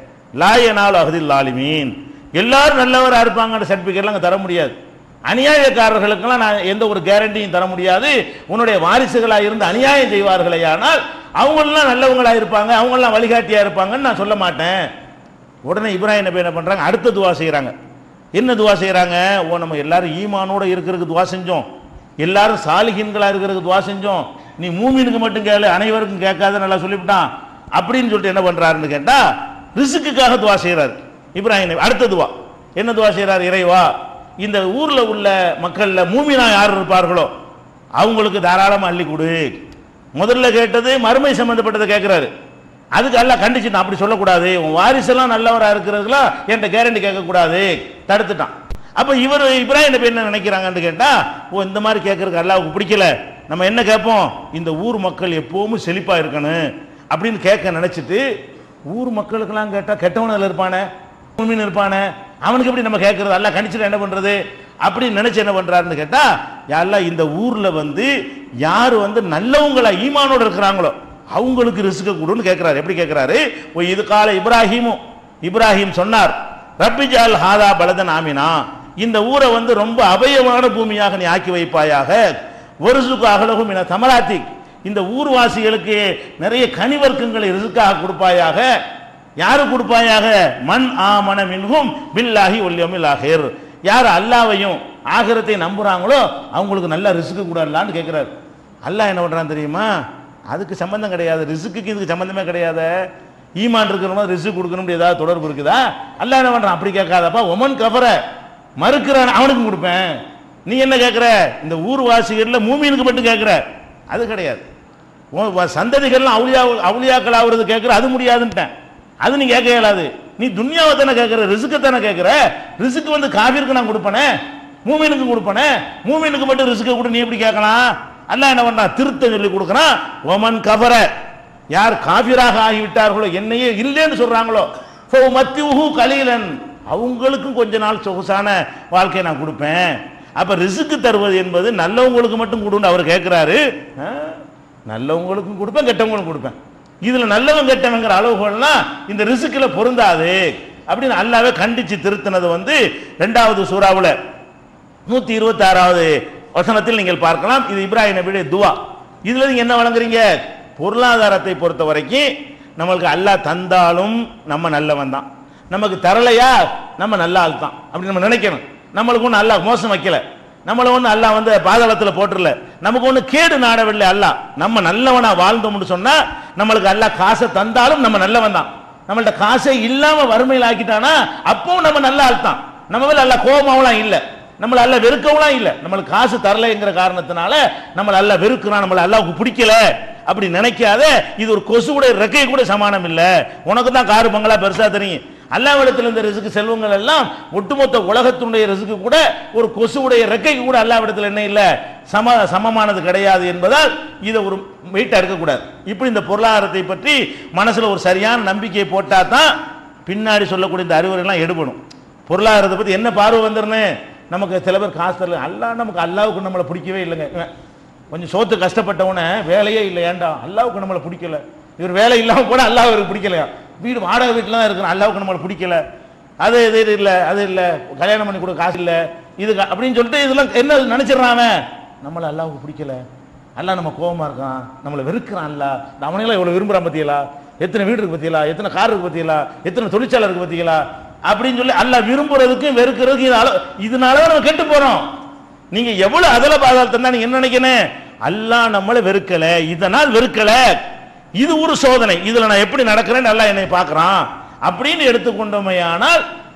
லாயனால் அகதில் லாலிமீன் எல்லாரும் நல்லவரா இருப்பாங்கன்ற சர்டிஃபிகேட்லாம் அங்க தர முடியாது அநியாயக்காரர்களுக்கெல்லாம் நான் எந்த ஒரு கேரண்டியும் தர முடியாது உன்னுடைய வாரிசுகளாக இருந்து அநியாயம் செய்வார்களே ஆனால் அவங்களெல்லாம் நல்லவங்களா இருப்பாங்க அவங்கெல்லாம் வழிகாட்டியா இருப்பாங்கன்னு நான் சொல்ல மாட்டேன் உடனே இப்ராஹிம் நபி என்ன பண்றாங்க அடுத்த துவா செய்றாங்க என்ன துவா செய்றாங்க ஓ நம்ம எல்லாரும் ஈமானோட இருக்கிறதுக்கு துவா செஞ்சோம் எல்லாரும் சாலிகின்களா இருக்கிறதுக்கு துவா செஞ்சோம் நீ மூமினுக்கு மட்டும் கேளு அனைவருக்கும் கேட்காத நல்லா சொல்லிவிட்டான் அப்படின்னு சொல்லிட்டு என்ன பண்றாருன்னு கேட்டா ரிசுக்குக்காக துவா செய்றாரு இப்ராஹிம் நபி அடுத்த துவா என்ன துவா செய்றாரு இறைவா இந்த ஊர்ல உள்ள மக்கள்ல மூமினா யார் இருப்பார்களோ அவங்களுக்கு தாராளமா அள்ளி கொடு முதல்ல கேட்டது மறுமை சம்பந்தப்பட்டதை கேட்கிறாரு அதுக்கு எல்லாம் கண்டிச்சுட்டான் அப்படி சொல்லக்கூடாது உன் வாரிசெல்லாம் நல்லவரா இருக்கிறதுலாம் என்கிட்ட கேரண்டி கேட்கக்கூடாது தடுத்துட்டான் அப்ப இவர் இப்ராஹிம் நபி என்ன நினைக்கிறாங்கன்னு கேட்டா ஓ இந்த மாதிரி கேட்கறதுக்கு அல்லாவுக்கு பிடிக்கல நம்ம என்ன கேட்போம் இந்த ஊர் மக்கள் எப்பவும் செழிப்பா இருக்கணும் அப்படின்னு கேட்க நினைச்சிட்டு ஊர் மக்களுக்கெல்லாம் கேட்டா கெட்டவனில் இருப்பானே மூமின் இருப்பானே அவனுக்கு எப்படி நம்ம கேட்கறது எல்லாம் கணிச்சிட்டு என்ன பண்றது அப்படின்னு நினைச்சு என்ன பண்றாருன்னு கேட்டா யாரெல்லாம் இந்த ஊர்ல வந்து யார் வந்து நல்லவங்களா ஈமானோட இருக்கிறாங்களோ அவங்களுக்கு ரிஸ்க கொடுன்னு கேட்கிறாரு எப்படி கேட்கிறாரு ஓ இது கால இப்ராஹிமும் இப்ராஹிம் சொன்னார் ரப்பிஜால் ஹாதா பலதன் ஆமினா இந்த ஊரை வந்து ரொம்ப அபயமான பூமியாக நீ ஆக்கி வைப்பாயாக ஒரு சுக்கு அகலகும் என தமராத்தி இந்த ஊர்வாசிகளுக்கு நிறைய கனிவர்க்கங்களை ரிசுக்காக கொடுப்பாயாக யாரு கொடுப்பாயாக மண் ஆமன மின்ஹும் பில்லாஹி ஒல்லியமில் ஆகிர் யார் அல்லாவையும் ஆகிரத்தை நம்புறாங்களோ அவங்களுக்கு நல்ல ரிஸ்க்கு கூடலான்னு கேட்கிறாரு அல்லாஹ் என்ன பண்றான் தெரியுமா அதுக்கு சம்பந்தம் கிடையாது ரிசுக்கு இதுக்கு சம்பந்தமே கிடையாது ஈமான் இருக்கிறவங்க ரிசுக்கு கொடுக்கணும் ஏதாவது தொடர்பு இருக்குதா அல்லாஹ் என்ன பண்றான் அப்படி கேட்காதப்பா ஒமன் கஃபர மறுக்கிறான் அவனுக்கும் கொடுப்பேன் நீ என்ன கேட்குற இந்த ஊர்வாசிகள்ல மூமியனுக்கு மட்டும் கேட்குற அது கிடையாது உன் வ- சந்ததிகள்லாம் அவுளியா அவுளியாக்கள் ஆகுறது கேட்குற அது முடியாதுன்ட்டேன் அது நீ கேட்க இயலாது நீ துன்யாவை தானே கேட்குற ரிசுக்கு தானே கேட்குற ரிசுக்கு வந்து காவிற்கு நான் கொடுப்பனே மூமினுக்கு கொடுப்பனே மூமினுக்கு மட்டும் ரிசுக்கு கொடு நீ எப்படி கேட்கலாம் அல்லாஹ் என்ன பண்ணா திருத்த சொல்லி கொடுக்குறான் ஒமன் கபர யார் காபிராக ஆகிவிட்டார்களோ என்னையே இல்லைன்னு சொல்றாங்களோ மத்தியுஹு கலீலன் அவங்களுக்கும் கொஞ்ச நாள் சொகுசான வாழ்க்கையை நான் கொடுப்பேன் அப்ப ரிசுக்கு தருவது என்பது நல்லவங்களுக்கு மட்டும் கொடுன்னு அவர் கேட்கிறாரு ஆ, நல்லவங்களுக்கும் கொடுப்பேன் கெட்டவங்களுக்கும் கொடுப்பேன் இதுல நல்லவன் கெட்டவங்கிற அளவுகள்லாம் இந்த ரிசுக்குல பொருந்தாது அப்படின்னு அல்லாவே கண்டிச்சு திருத்தினது வந்து ரெண்டாவது சூறாவுல நூத்தி இருபத்தி ஆறாவது வசனத்தில் நீங்கள் பார்க்கலாம் இது இப்ராஹிம் நபியுடைய துவா இதுல நீங்க என்ன வழங்குறீங்க பொருளாதாரத்தை பொறுத்த வரைக்கும் நம்மளுக்கு அல்லாஹ் தந்தாலும் நம்ம நல்லவன் தான் நமக்கு தரலையா நம்ம நல்ல ஆள் தான் அப்படி நம்ம நினைக்கணும் நம்மளுக்கு ஒன்றும் அல்லாஹ் மோசம் வைக்கல நம்மளை ஒன்றும் அல்லாஹ் வந்து பாதாளத்தில் போட்டுறல நமக்கு ஒன்றும் கேடு நாடவில்லை அல்லாஹ் நம்ம நல்லவனா வாழ்ந்தோம்னு சொன்னா நம்மளுக்கு அல்லாஹ் காசை தந்தாலும் நம்ம நல்லவன் தான் நம்மள்ட்ட காசே இல்லாம வறுமையில் ஆக்கிட்டானா அப்பவும் நம்ம நல்ல ஆள் தான் நம்ம மேல அல்ல கோபமாவெல்லாம் இல்ல நம்மள அல்ல வெறுக்கவும் இல்ல நம்மளுக்கு காசு தரலைங்கிற காரணத்தினால நம்மள அல்ல வெறுக்கிறான் நம்மள அல்லாவுக்கு பிடிக்கல அப்படி நினைக்காத இது ஒரு கொசுவுடைய ரெக்கை கூட சமானம் இல்ல உனக்கு தான் காரு பங்களா பெருசா தெரியும் அல்லாவிடத்தில் இருந்த ரிசுக்கு செல்வங்கள் எல்லாம் ஒட்டுமொத்த உலகத்தினுடைய ரிசுக்கு கூட ஒரு கொசுவுடைய ரெக்கைக்கு கூட அல்லாவிடத்தில் என்ன இல்லை சம சமமானது கிடையாது என்பதால் இதை ஒரு வெயிட்டா இருக்கக்கூடாது இப்படி இந்த பொருளாதாரத்தை பற்றி மனசுல ஒரு சரியான நம்பிக்கையை போட்டா தான் பின்னாடி சொல்லக்கூடிய இந்த அறிவுரைலாம் எடுபடும் பொருளாதாரத்தை பத்தி என்ன பார்வை வந்துருன்னு நமக்கு சில பேர் காசு தரல அல்லாஹ் நமக்கு அல்லாவுக்கு நம்மளை பிடிக்கவே இல்லைங்க இவன் கொஞ்சம் சோத்து கஷ்டப்பட்டவன வேலையே இல்லை ஏன்டா அல்லாவுக்கு நம்மளை பிடிக்கல இவர் வேலை இல்லாம போனா அல்லாஹ் இவருக்கு பிடிக்கலையா வீடு வாடகை வீட்டில் தான் இருக்கிறோம் அல்லாவுக்கு நம்மளை பிடிக்கல அது இது இல்லை அது இல்லை கல்யாணம் பண்ணி கொடுக்க காசு இல்லை இது க- அப்படின்னு சொல்லிட்டு இதெல்லாம் என்ன நினைச்சிடறான் அவன் நம்மளை அல்லாவுக்கு பிடிக்கல அல்லாஹ் நம்ம கோவமா இருக்கான் நம்மளை வெறுக்கிறான் அல்ல அவனையெல்லாம் இவ்வளவு விரும்புறான் பத்தியலா எத்தனை வீடு இருக்கு பத்தியலா எத்தனை கார் இருக்கு பத்தியலா எத்தனை தொழிற்சாலை இருக்கு பத்தியலா அப்படின்னு சொல்லி அல்லாஹ் விரும்புறதுக்கும் வெறுக்கிறதுக்கும் இது அள- இதனால தான் நம்ம கெட்டு போறோம் நீங்க எவ்வளவு அதல பாதாளத்தை நீங்க என்ன நினைக்கணும் அல்லாஹ் நம்மளை வெறுக்கல இதனால் வெறுக்கல இது ஒரு சோதனை இதுல நான் எப்படி நடக்கிறேன்னு அல்லாஹ் என்னை பார்க்கறான் அப்படின்னு எடுத்துக்கொண்டோமையானால்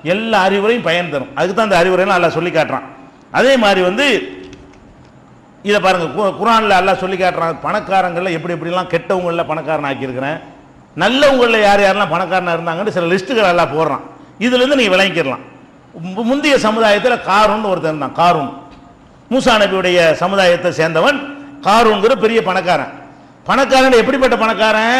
எல்லா அறிவுரையும் பயன் தரும் அதுக்கு தான் அந்த அறிவுரையெல்லாம் அல்லாஹ் சொல்லி காட்டுறான் அதே மாதிரி வந்து இதை பாருங்க கு- குர்ஆன்ல அல்லாஹ் சொல்லி காட்டுறான் பணக்காரங்களில் எப்படி எப்படிலாம் கெட்டவங்களில் பணக்காரன் ஆக்கியிருக்கிறேன் நல்லவங்களில் யார் யாரெல்லாம் பணக்காரனா இருந்தாங்கன்னு சில லிஸ்ட்டுகள் எல்லாம் போடுறான் இதுலேருந்து நீங்கள் விளங்கிக்கலாம் மு- முந்தைய சமுதாயத்தில் காரூன் ஒருத்தன் இருந்தான் காரூன் மூசா நபியுடைய சமுதாயத்தை சேர்ந்தவன் காரூன்கிற பெரிய பணக்காரன் பணக்காரன் எப்படிப்பட்ட பணக்காரன்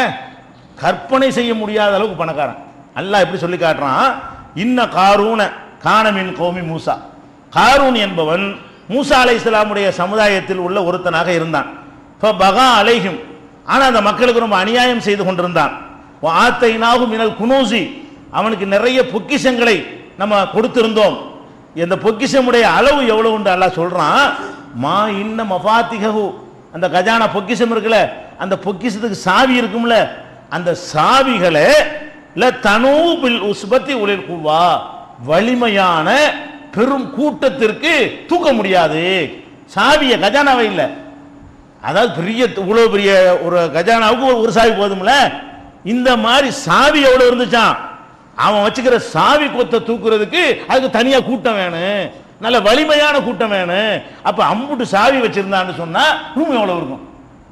கற்பனை செய்ய முடியாத அளவுக்கு பணக்காரன் அல்லாஹ் எப்படி சொல்லி காட்டுறான் இன்ன காரூன காணமின் கோமி மூசா காரூன் என்பவன் மூசா அலை இஸ்லாமுடைய சமுதாயத்தில் உள்ள ஒருத்தனாக இருந்தான் இப்போ பகா அலைஹிம் ஆனால் அந்த மக்களுக்கு ரொம்ப அநியாயம் செய்து கொண்டிருந்தான் ஆத்தை நாகும் மினல் குனூசி அவனுக்கு நிறைய பொக்கிஷங்களை நம்ம கொடுத்திருந்தோம் இந்த பொக்கிஷமுடைய அளவு எவ்வளவு உண்டு அல்லாஹ் சொல்றான் மா இன்ன மஃபாத்திகஹு அந்த கஜானா பொக்கிஷம் இருக்குல்ல அந்த பொக்கிஷத்துக்கு சாவி இருக்கும்ல அந்த சாவிகளை ல தனூபில் உஸ்பத்தி உலில் குவா வலிமையான பெரும் கூட்டத்திற்கு தூக்க முடியாது சாவிய கஜானாவை இல்லை அதாவது பெரிய இவ்வளவு பெரிய ஒரு கஜானாவுக்கு ஒரு- ஒரு சாவி போதும்ல இந்த மாதிரி சாவி எவ்வளவு இருந்துச்சான் அவன் வச்சுக்கிற சாவி கொத்த தூக்குறதுக்கு அதுக்கு தனியா கூட்டம் வேணும் நல்ல வலிமையான கூட்டம் வேணும் அப்ப அம்புட்டு சாவி வச்சிருந்தான்னு சொன்னா ரூம் எவ்வளவு இருக்கும்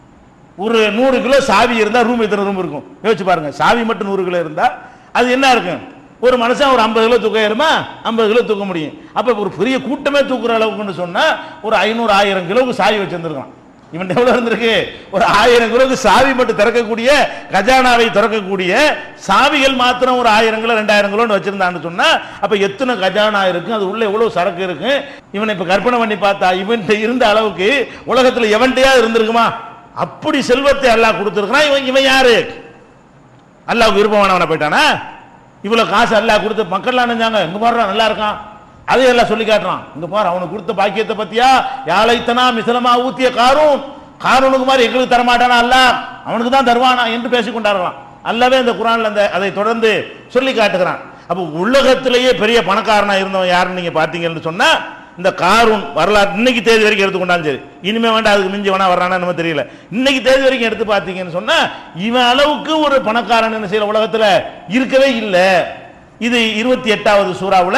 ஒரு நூறு கிலோ சாவி இருந்தா ரூம் எத்தனை ரூம் இருக்கும் யோசிச்சு பாருங்க சாவி மட்டும் நூறு கிலோ இருந்தா அது என்ன இருக்கும் ஒரு மனுஷன் ஒரு ஐம்பது கிலோ தூக்க ஏறுமா ஐம்பது கிலோ தூக்க முடியும் அப்ப ஒரு பெரிய கூட்டமே தூக்குற அளவுக்குன்னு சொன்னா ஒரு ஐநூறு ஆயிரம் கிலோவுக்கு சாவி வச்சிருந்திருக்கான் இவன் எவ்வளவு இருந்திருக்கு ஒரு ஆயிரம் கிலோவுக்கு சாவி மட்டும் திறக்கக்கூடிய கஜானாவை திறக்கக்கூடிய சாவிகள் மாத்திரம் ஒரு ஆயிரம் கிலோ ரெண்டாயிரம் கிலோன்னு வச்சிருந்தான்னு சொன்னா அப்ப எத்தனை கஜானா இருக்கு அது உள்ள எவ்வளவு சரக்கு இருக்கு இவனை இப்ப கற்பனை பண்ணி பார்த்தா இவன்கிட்ட இருந்த அளவுக்கு உலகத்துல எவன்கிட்டயாவது இருந்திருக்குமா அப்படி செல்வத்தை அல்லாஹ் கொடுத்திருக்கிறான் இவன் இவன் யாரு அல்லாஹ்வுக்கு விருப்பமானவன போயிட்டானா இவ்வளவு காசு அல்லாஹ் கொடுத்து மக்கள்லாம் நினைஞ்சாங்க இங்க பாரு நல்லா இருக்கான் அதே எல்லாம் சொல்லி காட்டுறான் இங்க பாரு அவனுக்கு கொடுத்த பாக்கியத்தை பத்தியா யாழைத்தனா மிசலமா ஊத்திய காரும் காரூனுக்கு மாதிரி எங்களுக்கு தரமாட்டானா அல்ல அவனுக்கு தான் தருவானா என்று பேசிக் கொண்டாடுறான் அல்லவே இந்த குரான்ல அந்த அதை தொடர்ந்து சொல்லி காட்டுகிறான் அப்ப உலகத்திலேயே பெரிய பணக்காரனா இருந்தவன் யாருன்னு நீங்க பாத்தீங்கன்னு சொன்னா இந்த காரூன் வரலாறு இன்னைக்கு தேதி வரைக்கும் எடுத்துக்கொண்டாலும் சரி இனிமே வேண்டாம் அதுக்கு மிஞ்சி வேணா வர்றானா நம்ம தெரியல இன்னைக்கு தேதி வரைக்கும் எடுத்து பார்த்தீங்கன்னு சொன்னா இவன் அளவுக்கு ஒரு பணக்காரன் என்ன செய்யற உலகத்துல இருக்கவே இல்லை இது இருபத்தி எட்டாவது சூறாவுல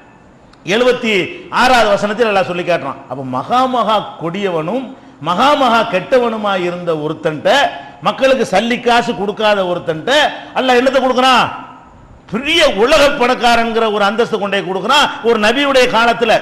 எழுபத்தி ஆறாவது வசனத்தில் எல்லாம் சொல்லி காட்டுறான் அப்ப மகா மகா கொடியவனும் மகா மகா கெட்டவனுமா இருந்த ஒருத்தன்ட்ட மக்களுக்கு சல்லி காசு கொடுக்காத ஒருத்தன்ட்ட அல்ல என்னத்தை கொடுக்குறான் பெரிய உலக பணக்காரங்கிற ஒரு அந்தஸ்து கொண்டே கொடுக்குறான் ஒரு நபியுடைய காலத்துல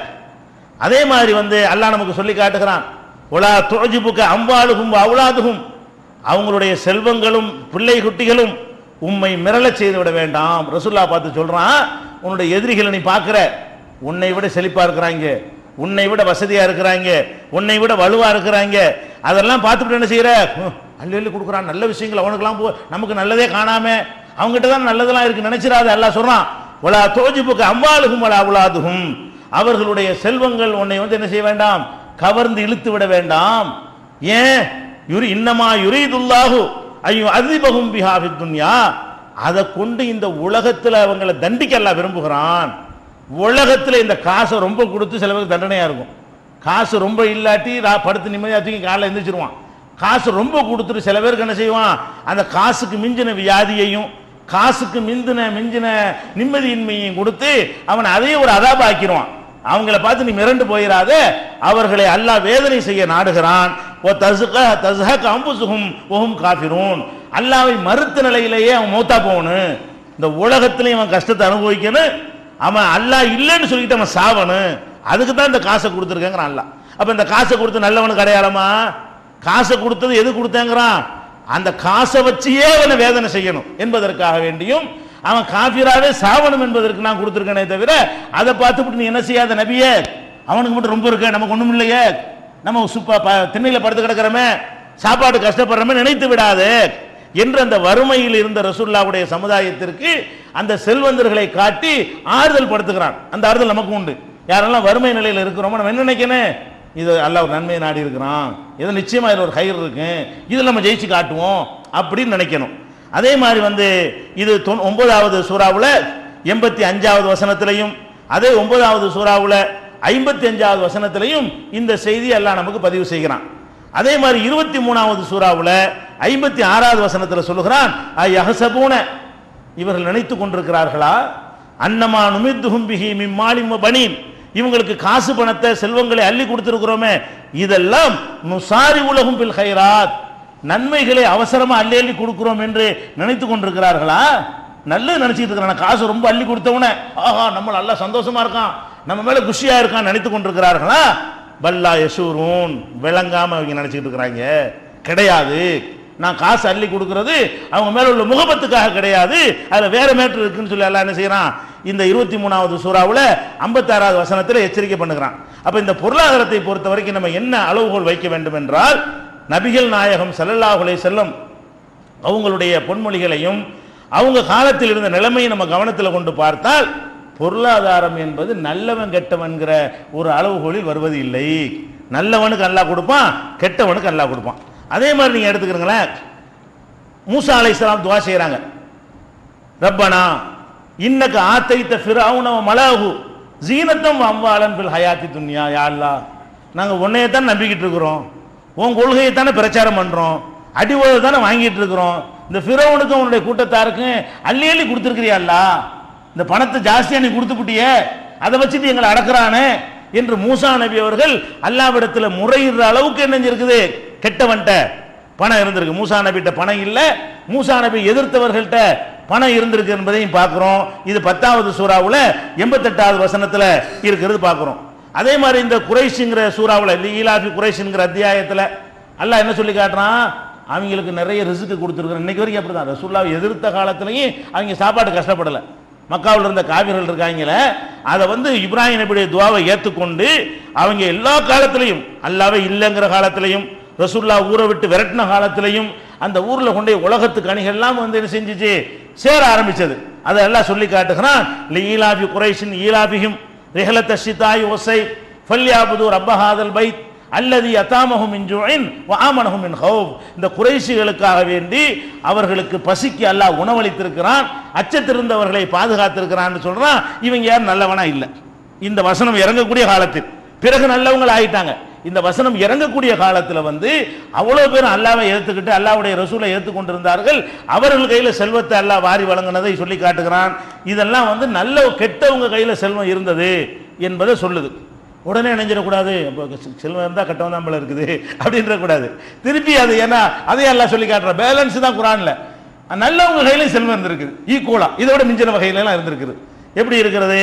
அதே மாதிரி வந்து அல்லாஹ் நமக்கு சொல்லி காட்டுகிறான் உலா துழஜிபுக்க அம்பாளுகும் அவுலாதுகும் அவங்களுடைய செல்வங்களும் பிள்ளை குட்டிகளும் உம்மை மிரளச் செய்து விட வேண்டாம் ரசுல்லா பார்த்து சொல்றான் உன்னுடைய எதிரிகளை நீ பார்க்கிற உன்னை விட செழிப்பா இருக்கிறாங்க உன்னை விட வசதியா இருக்கிறாங்க உன்னை விட வலுவா இருக்கிறாங்க அதெல்லாம் பார்த்துட்டு என்ன செய்யற ஹம், அள்ளி அள்ளி கொடுக்குறான் நல்ல விஷயங்கள் அவனுக்கெல்லாம் போ நமக்கு நல்லதே காணாம அவங்ககிட்ட தான் நல்லதெல்லாம் இருக்கு நினைச்சிடாத அல்லாஹ் சொல்றான் ஒலா தோஜிப்புக்கு அம்பாளுகும் வலா உலாதுகும் அவர்களுடைய செல்வங்கள் உன்னை வந்து என்ன செய்ய வேண்டாம் கவர்ந்து இழுத்து விட வேண்டாம் ஏன் யுரி இன்னமா யுரீதுல்லாஹு ஐயோ அதிபகும் பிஹாஃபி துன்யா அதை கொண்டு இந்த உலகத்துல அவங்களை தண்டிக்க அல்லாஹ் விரும்புகிறான் உலகத்துல இந்த காசை ரொம்ப கொடுத்து சில பேருக்கு தண்டனையா இருக்கும் காசு ரொம்ப இல்லாட்டி ரா- படுத்து நிம்மதியா தூக்கி காலைல எந்திரிச்சிருவான் காசு ரொம்ப கொடுத்துட்டு சில பேருக்கு என்ன செய்வான் அந்த காசுக்கு மிஞ்சின வியாதியையும் காசுக்கு மிந்தின மிஞ்சின நிம்மதியின்மையையும் கொடுத்து அவன் அதையே ஒரு அதாப ஆக்கிடுவான் அவங்கள பார்த்து நீ மிரண்டு போயிடாத அவர்களை அல்லாஹ் வேதனை செய்ய நாடுகிறான் ஓ தசுக தசுஹக் அம்புசுகும் ஒஹும் காஃபிரூன் அல்லாவை மறுத்த நிலையிலேயே அவன் மௌத்தா போகணும் இந்த உலகத்திலையும் அவன் கஷ்டத்தை அனுபவிக்கணும் அவன் அல்லாஹ் இல்லைன்னு சொல்லிட்டு அவன் சாவணும் அதுக்கு தான் இந்த காசை கொடுத்துருக்கேங்கிறான் அல்லாஹ் அப்ப இந்த காசை கொடுத்து நல்லவனுக்கு அடையாளமா காசை கொடுத்தது எது கொடுத்தேங்கிறான் அந்த காசை வச்சியே அவனை வேதனை செய்யணும் என்பதற்காக வேண்டியும் அவன் காபிராவே சாவணும் என்பதற்கு நான் கொடுத்துருக்கேனே தவிர அதை பார்த்துவிட்டு நீ என்ன செய்யாத நபியே அவனுக்கு மட்டும் ரொம்ப இருக்க நமக்கு ஒண்ணும் இல்லையே நம்ம சுப்பா ப- திண்ணையில படுத்து கிடக்கிறோமே சாப்பாடு கஷ்டப்படுறோமே நினைத்து விடாதே என்று அந்த வறுமையில் இருந்த ரசூல்லாவுடைய சமுதாயத்திற்கு அந்த செல்வந்தர்களை காட்டி ஆறுதல் படுத்துகிறான் அந்த ஆறுதல் நமக்கு உண்டு யாரெல்லாம் வறுமை நிலையில் இருக்கிறோமோ நம்ம என்ன நினைக்கணும் இது அல்லாஹ் ஒரு நன்மையை நாடி இருக்கிறான் இது நிச்சயமா இதுல ஒரு கயிறு இருக்கு இதில் நம்ம ஜெயிச்சு காட்டுவோம் அப்படின்னு நினைக்கணும் அதே மாதிரி வந்து இது தொன்- ஒன்பதாவது சூறாவுல எண்பத்தி அஞ்சாவது வசனத்திலையும் அதே ஒன்பதாவது சூறாவுல ஐம்பத்தி அஞ்சாவது வசனத்திலையும் இந்த செய்தி எல்லாம் நமக்கு பதிவு செய்கிறான் அதே மாதிரி இருபத்தி மூணாவது சூறாவுல ஐம்பத்தி ஆறாவது வசனத்துல சொல்லுகிறான் ஐ அகசபூன இவர்கள் நினைத்து கொண்டிருக்கிறார்களா அன்னமா நுமித்துஹும் பிஹி மின் மாலிம் பனீன் இவங்களுக்கு காசு பணத்தை செல்வங்களை அள்ளி கொடுத்திருக்கிறோமே இதெல்லாம் நுசாரி உலகும் பில் ஹைராத் நன்மைகளை அவசரமா அள்ளி அள்ளி கொடுக்கிறோம் என்று நினைத்து கொண்டிருக்கிறார்களா நல்லது நினைச்சிட்டு இருக்கிறான் காசு ரொம்ப அள்ளி கொடுத்தவனே ஆஹா நம்ம நல்லா சந்தோஷமா இருக்கான் நம்ம மேல குஷியா இருக்கான் நினைத்து கொண்டிருக்கிறார்களா பல்லா யசூரூன் விளங்காம அவங்க நினைச்சிட்டு இருக்கிறாங்க கிடையாது நான் காசு அள்ளி கொடுக்கிறது அவங்க மேல உள்ள முகபத்துக்காக கிடையாது அதுல வேற மேட்ரு இருக்குன்னு சொல்லி எல்லாம் என்ன செய்யறான் இந்த இருபத்தி மூணாவது சூறாவுல ஐம்பத்தாறாவது வசனத்துல எச்சரிக்கை பண்ணுகிறான் அப்ப இந்த பொருளாதாரத்தை பொறுத்த வரைக்கும் நம்ம என்ன அளவுகோல் வைக்க வேண்டும் என்றால் நபிகள் நாயகம் ஸல்லல்லாஹு அலைஹி செல்லம் அவங்களுடைய பொன்மொழிகளையும் அவங்க காலத்தில் இருந்த நிலைமையை நம்ம கவனத்தில் கொண்டு பார்த்தால் பொருளாதாரம் என்பது நல்லவன் கெட்டவன்கிற ஒரு அளவுகோலில் வருவது இல்லை நல்லவனுக்கு அல்லாஹ் கொடுப்பான் கெட்டவனுக்கு அல்லாஹ் கொடுப்பான் அதே மாதிரி நீங்க எடுத்துக்கிறீங்களேன் மூசா அலைஹிஸ்ஸலாம் துவா செய்றாங்க ரப்பனா இன்னக்க ஆத்தைத்த ஃபிரௌன வ மலாஹு ஜீனத்தம் அம்வாலன் பில் ஹயாத்தி துன்யா யா அல்லாஹ் நாங்க உன்னையே தான் நம்பிக்கிட்டு இருக்கிறோம் உன் கொள்கையை தானே பிரச்சாரம் பண்றோம் அடிவோடு தானே வாங்கிட்டு இருக்கிறோம் இந்த ஃபிரௌனுக்கும் உன்னுடைய கூட்டத்தாருக்கும் அள்ளி அள்ளி கொடுத்துருக்கிறியா அல்லாஹ் இந்த பணத்தை ஜாஸ்தியா நீ கொடுத்துப்புட்டியே அதை வச்சுட்டு எங்களை அடக்குறானே என்று மூசா நபி அவர்கள் அல்லாவிடத்தில் முறையிடுற அளவுக்கு என்ன இருக்குது கெட்டவன்ட்ட பணம் இருந்திருக்கு மூசா நபிட்ட பணம் இல்ல மூசா நபி எதிர்த்தவர்கள்ட்ட பணம் இருந்திருக்கு என்பதையும் பார்க்கிறோம் இது பத்தாவது சூறாவுல எண்பத்தெட்டாவது வசனத்துல இருக்கிறது பார்க்கிறோம் அதே மாதிரி இந்த குறைஷுங்கிற சூறாவுல லீலாஃபி குறைஷுங்கிற அத்தியாயத்துல அல்லாஹ் என்ன சொல்லி காட்டுறான் அவங்களுக்கு நிறைய ரிசுக்கு கொடுத்துருக்குறோம் இன்னைக்கு வரைக்கும் அப்படிதான் ரசூல்லாவை எதிர்த்த காலத்திலையும் அவங்க சாப்பாடு கஷ்டப்படலை மக்காவில் இருந்த காவிர்கள் இருக்காங்களே அதை வந்து இப்ராஹிம் நபியுடைய துவாவை ஏற்றுக்கொண்டு அவங்க எல்லா காலத்திலையும் அல்லாவே இல்லைங்கிற காலத்திலையும் ரசூல்லா ஊரை விட்டு விரட்டின காலத்திலையும் அந்த ஊர்ல கொண்டு போய் உலகத்து கனிகள்லாம் வந்து என்ன செஞ்சுச்சு சேர ஆரம்பிச்சது அதை எல்லாம் சொல்லி காட்டுகிறான் ஈலாபி குறைஷின் ஈலாபியும் ரிஹலத்த ஷிதாய் ஒசை ஃபல்யாபுது ரப்பஹாதல் பைத் அல்லது யதாமஹும் மின் ஜுஇன் வ ஆமனஹும் மின் ஹௌப் இந்த குறைஷிகளுக்காக வேண்டி அவர்களுக்கு பசிக்கு அல்லாஹ் உணவளித்திருக்கிறான் அச்சத்திருந்தவர்களை பாதுகாத்திருக்கிறான்னு சொல்றான் இவங்க யாரும் நல்லவனா இல்ல இந்த வசனம் இறங்கக்கூடிய காலத்தில் பிறகு நல்லவங்க ஆயிட்டாங்க இந்த வசனம் இறங்கக்கூடிய காலத்துல வந்து அவ்வளவு பேர் அல்லாவை ஏத்துக்கிட்டு அல்லாவுடைய ரசூலை ஏத்துக்கொண்டிருந்தார்கள் அவர்கள் கையில செல்வத்தை அல்லாஹ் வாரி வழங்கினதை சொல்லி காட்டுகிறான் இதெல்லாம் வந்து நல்ல கெட்டவங்க கையில செல்வம் இருந்தது என்பதை சொல்லுது உடனே நினைஞ்சிடக்கூடாது அப்போ செல்வம் இருந்தால் கட்டவன் தான் போல இருக்குது அப்படின்ற கூடாது திருப்பி அது ஏன்னா அதையும் எல்லாம் சொல்லி காட்டுற பேலன்ஸ் தான் குரான்ல நல்லவங்க கையிலையும் செல்வம் இருந்திருக்குது ஈக்குவலா இதோட மிஞ்சின வகையில எல்லாம் இருந்திருக்குது எப்படி இருக்கிறது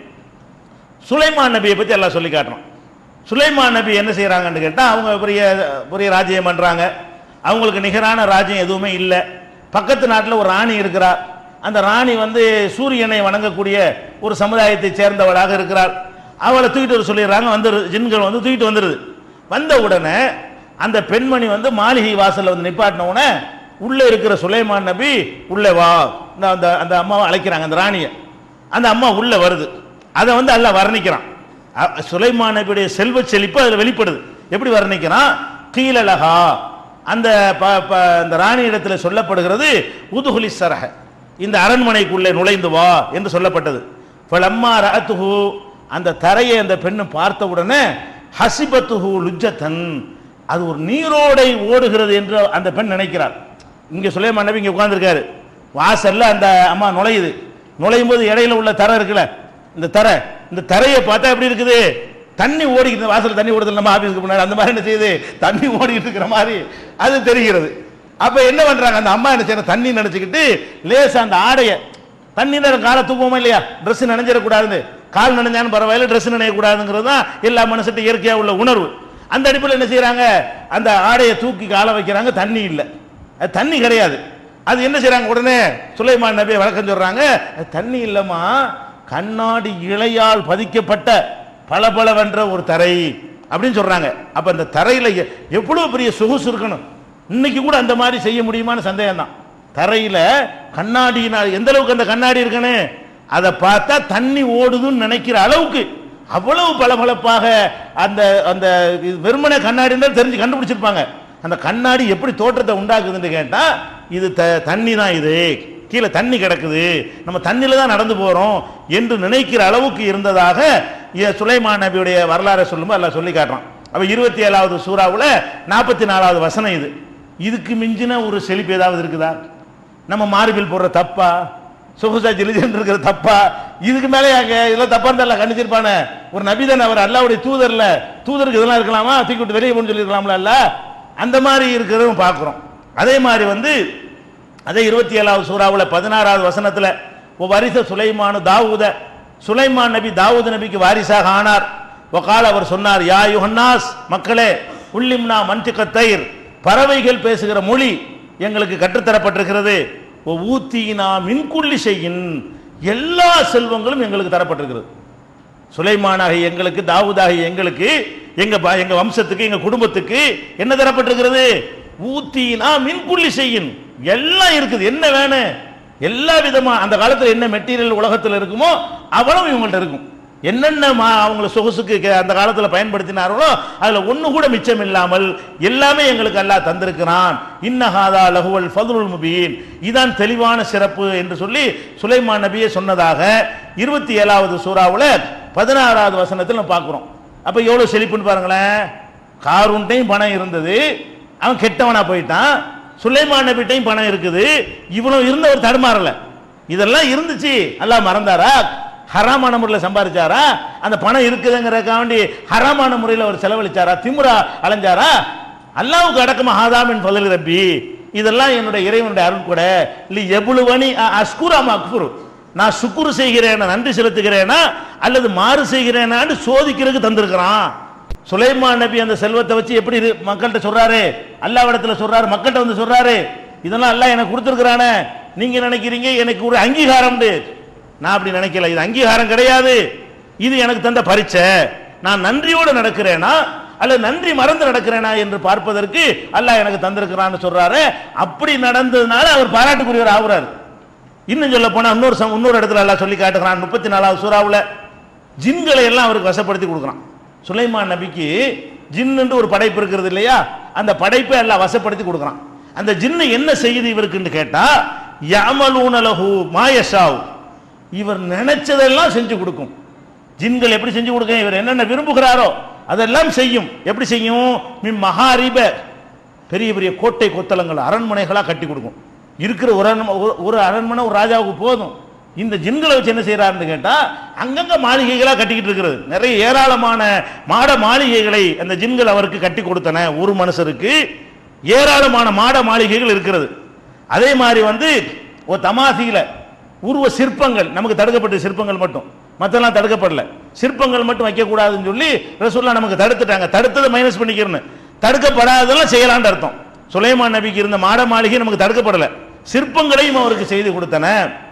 சுலைமான் நபியை பத்தி எல்லாம் சொல்லி காட்டுறோம் சுலைமான் நபி என்ன செய்றாங்கன்னு கேட்டா அவங்க பெரிய பெரிய ராஜ்யம் பண்றாங்க அவங்களுக்கு நிகரான ராஜ்யம் எதுவுமே இல்லை பக்கத்து நாட்டில் ஒரு ராணி இருக்கிறா அந்த ராணி வந்து சூரியனை வணங்கக்கூடிய ஒரு சமுதாயத்தை சேர்ந்தவளாக இருக்கிறார் அவளை தூக்கிட்டு வர சொல்லிடுறாங்க வந்து ஜின்கள் வந்து தூக்கிட்டு வந்துடுது வந்த உடனே அந்த பெண்மணி வந்து மாளிகை வாசல்ல வந்து நிப்பாட்டின உடனே உள்ளே இருக்கிற சுலைமான் நபி உள்ளே வா இந்த அந்த அந்த அம்மாவை அழைக்கிறாங்க அந்த ராணியை அந்த அம்மா உள்ள வருது அதை வந்து அல்லாஹ் வர்ணிக்கிறான் அ- சுலைமான் நபியுடைய செல்வ செழிப்பு அதில் வெளிப்படுது எப்படி வர்ணிக்கிறான் கீழலகா அந்த ப- ப- அந்த ராணி இடத்துல சொல்லப்படுகிறது உதுகுலி சரஹ இந்த அரண்மனைக்குள்ளே நுழைந்து வா என்று சொல்லப்பட்டது ஃபலம்மா ரஅத்துஹு அந்த தரையை அந்த பெண்ணு பார்த்த உடனே ஹசிபத்துஹு லுஜ்ஜத்தன் அது ஒரு நீரோடை ஓடுகிறது என்று அந்த பெண் நினைக்கிறார் இங்க சுலைமான் நபி இங்க உட்கார்ந்திருக்காரு வாசல்ல அந்த அம்மா நுழையுது நுழையும் போது இடையில உள்ள தரை இருக்குல்ல இந்த தரை இந்த தரையை பார்த்தா எப்படி இருக்குது தண்ணி ஓடிக்கிட்டு வாசல் தண்ணி ஓடுது நம்ம ஆபீஸ்க்கு முன்னாடி அந்த மாதிரி என்ன செய்யுது தண்ணி ஓடிக்கிட்டு இருக்கிற மாதிரி அது தெரிகிறது அப்ப என்ன பண்றாங்க அந்த அம்மா என்ன செய்யற தண்ணி நினைச்சுக்கிட்டு லேசா அந்த ஆடைய தண்ணி நேரம் காலை தூக்குவோமா இல்லையா ட்ரெஸ் நினைஞ்சிடக்கூடாதுன்னு கால் நினைஞ்சாலும் பரவாயில்ல ட்ரெஸ் நினையக்கூடாதுங்கிறது தான் எல்லா மனுஷட்டு இயற்கையா உள்ள உணர்வு அந்த அடிப்பில் என்ன செய்றாங்க அந்த ஆடையை தூக்கி காலை வைக்கிறாங்க தண்ணி இல்லை அது தண்ணி கிடையாது அது என்ன செய்றாங்க உடனே சுலைமான் நபியை வழக்கம் சொல்றாங்க "அது தண்ணி இல்லம்மா கண்ணாடி இழையால் பதிக்கப்பட்ட பளபளவென்ற ஒரு தரை அப்படின்னு சொல்றாங்க அப்ப அந்த தரையில எ- எவ்வளவு பெரிய சொகுசு இருக்கணும் இன்னைக்கு கூட அந்த மாதிரி செய்ய முடியுமான்னு சந்தேகம் தான் தரையில கண்ணாடியினால் எந்த அளவுக்கு அந்த கண்ணாடி இருக்கனே அதை பார்த்தா தண்ணி ஓடுதுன்னு நினைக்கிற அளவுக்கு அவ்வளவு பளபளப்பாக அந்த அந்த இது வெறுமனே கண்ணாடி இருந்தால் தெரிஞ்சு கண்டுபிடிச்சிருப்பாங்க அந்த கண்ணாடி எப்படி தோற்றத்தை உண்டாக்குதுன்னு கேட்டா இது த தண்ணி தான் இது கீழே தண்ணி கிடக்குது நம்ம தண்ணியில தான் நடந்து போறோம் என்று நினைக்கிற அளவுக்கு இருந்ததாக இ- சுலைமான் நபியுடைய வரலாறை சொல்லும்போது எல்லாம் சொல்லி காட்டுறான் அப்ப இருபத்தி ஏழாவது சூறாவுல நாற்பத்தி நாலாவது வசனம் இது இதுக்கு மிஞ்சின ஒரு செழிப்பு ஏதாவது இருக்குதா நம்ம மார்பில் போடுற தப்பா சொகுசா ஜிலிஜன் இருக்கிற தப்பா இதுக்கு மேலே யாங்க இதெல்லாம் தப்பா இருந்தால கண்டிச்சிருப்பானே ஒரு நபி தானே அவர் அல்லாவுடைய தூதர்ல தூதருக்கு இதெல்லாம் இருக்கலாமா தூக்கி விட்டு வெளியே போன்னு சொல்லியிருக்கலாம்ல அல்ல அந்த மாதிரி இருக்கிறதும் பார்க்குறோம் அதே மாதிரி வந்து அதே இருபத்தி ஏழாவது சூறாவுல பதினாறாவது வசனத்துல "ஒ வரிச சுலைமானு தாவூத சுலைமான் நபி தாவூத் நபிக்கு வாரிசாக ஆனார் ஒகால் அவர் சொன்னார் யா யுஹன்னாஸ் மக்களே உள்ளிம்னா மன்றிக்கத்தயிர் பறவைகள் பேசுகிற மொழி எங்களுக்கு கற்றுத்தரப்பட்டிருக்கிறது "ஒ ஊத்தீனா மின்குள்ளி செய்யின் எல்லா செல்வங்களும் எங்களுக்கு தரப்பட்டிருக்கிறது சுலைமானாகிய எங்களுக்கு தாவூதாகிய எங்களுக்கு எங்க ப- எங்க வம்சத்துக்கு எங்க குடும்பத்துக்கு என்ன தரப்பட்டிருக்கிறது ஊத்தீனா மின்குள்ளி செய்யின் எல்லாம் இருக்குது என்ன வேணும் எல்லா விதமா அந்த காலத்துல என்ன மெட்டீரியல் உலகத்துல இருக்குமோ அவ்வளவு இவங்கள்ட்ட இருக்கும் என்னென்ன மா- அவங்கள சொகுசுக்கு கே- அந்த காலத்துல பயன்படுத்தினார்களோ அதுல ஒண்ணு கூட மிச்சம் இல்லாமல் எல்லாமே எங்களுக்கு அல்லாஹ் தந்திருக்கிறான் இன்னஹாதா லஹுவல் ஃபதுல் முபீன் இதான் தெளிவான சிறப்பு என்று சொல்லி சுலைமான் நபியே சொன்னதாக இருபத்தி ஏழாவது சூறாவுல பதினாறாவது வசனத்தில் நம்ம பார்க்கிறோம் அப்ப எவ்வளவு செழிப்புன்னு பாருங்களேன் காரூன்ட்டையும் பணம் இருந்தது அவன் கெட்டவனா போயிட்டான் சுலைமான் நபிட்டையும் பணம் இருக்குது இவ்வளவு இருந்தவர் தடுமாறல இதெல்லாம் இருந்துச்சு அல்லாஹ் மறந்தாரா ஹராமான முறையில் சம்பாதிச்சாரா அந்த பணம் இருக்குதுங்கிறக்காண்டி ஹராமான முறையில் அவர் செலவழிச்சாரா திமுறா அலைஞ்சாரா அல்லாவுக்கு அடக்கமா ஹாதாமின் பதில் ரப்பி இதெல்லாம் என்னுடைய இறைவனுடைய அருள் கூட இல்லை எவ்வளவனி அஸ்குராம் அக்ஃபுரு நான் சுக்குரு செய்கிறேனா நன்றி செலுத்துகிறேனா அல்லது மாறு செய்கிறேனான்னு சோதிக்கிறதுக்கு தந்திருக்கிறான் சுலைமான் நபி அந்த செல்வத்தை வச்சு எப்படி இரு- மக்கள்கிட்ட சொல்றாரு அல்லாவிடத்துல சொல்றாரு மக்கள்கிட்ட வந்து சொல்றாரு இதெல்லாம் அல்லாஹ் எனக்கு கொடுத்துருக்கிறானே நீங்க நினைக்கிறீங்க எனக்கு ஒரு அங்கீகாரம் நான் அப்படி நினைக்கல இது அங்கீகாரம் கிடையாது இது எனக்கு தந்த பரீட்சை நான் நன்றியோடு நடக்கிறேனா அல்லது நன்றி மறந்து நடக்கிறேனா என்று பார்ப்பதற்கு அல்லாஹ் எனக்கு தந்திருக்கிறான்னு சொல்றாரு அப்படி நடந்ததுனால அவர் பாராட்டுக்குரியவர் ஆகுறாரு இன்னும் சொல்ல போனா இன்னொரு சம்- இன்னொரு இடத்துல எல்லாம் சொல்லி காட்டுகிறான் முப்பத்தி நாலாவது சூறாவுல ஜின்களை எல்லாம் அவருக்கு வசப்படுத்தி கொடுக்குறான் சுலைமான் நபிக்கு ஜின்னு ஒரு படைப்பு இருக்கிறது இல்லையா அந்த படைப்பை எல்லாம் வசப்படுத்தி கொடுக்குறான் அந்த ஜின்னு என்ன செய்யுது இவருக்குன்னு கேட்டா யமலூனலஹு மாயஷாவ் இவர் நினைச்சதெல்லாம் செஞ்சு கொடுக்கும் ஜின்கள் எப்படி செஞ்சு கொடுக்கும் இவர் என்னென்ன விரும்புகிறாரோ அதெல்லாம் செய்யும் எப்படி செய்யும் மின் மகாரிப பெரிய பெரிய கோட்டை கொத்தளங்கள் அரண்மனைகளாக கட்டி கொடுக்கும் இருக்கிற ஒரு அரண்ம- ஒரு- ஒரு அரண்மனை ஒரு ராஜாவுக்கு போதும் இந்த ஜின்களை வச்சு என்ன செய்யறாருன்னு கேட்டா அங்கங்க மாளிகைகளா கட்டிக்கிட்டு இருக்கிறது நிறைய ஏராளமான மாட மாளிகைகளை அந்த ஜின்கள் அவருக்கு கட்டி கொடுத்தன ஒரு மனுஷருக்கு ஏராளமான மாட மாளிகைகள் இருக்கிறது அதே மாதிரி வந்து ஒரு தமாசியில உருவ சிற்பங்கள் நமக்கு தடுக்கப்பட்ட சிற்பங்கள் மட்டும் மற்றெல்லாம் தடுக்கப்படல சிற்பங்கள் மட்டும் வைக்கக்கூடாதுன்னு சொல்லி ரசூல்லா நமக்கு தடுத்துட்டாங்க தடுத்ததை மைனஸ் பண்ணிக்கிறேன்னு தடுக்கப்படாததெல்லாம் செய்யலான்னு அர்த்தம் சுலைமான் நபிக்கு இருந்த மாட மாளிகை நமக்கு தடுக்கப்படல சிற்பங்களையும் அவருக்கு செய்து கொடுத்தன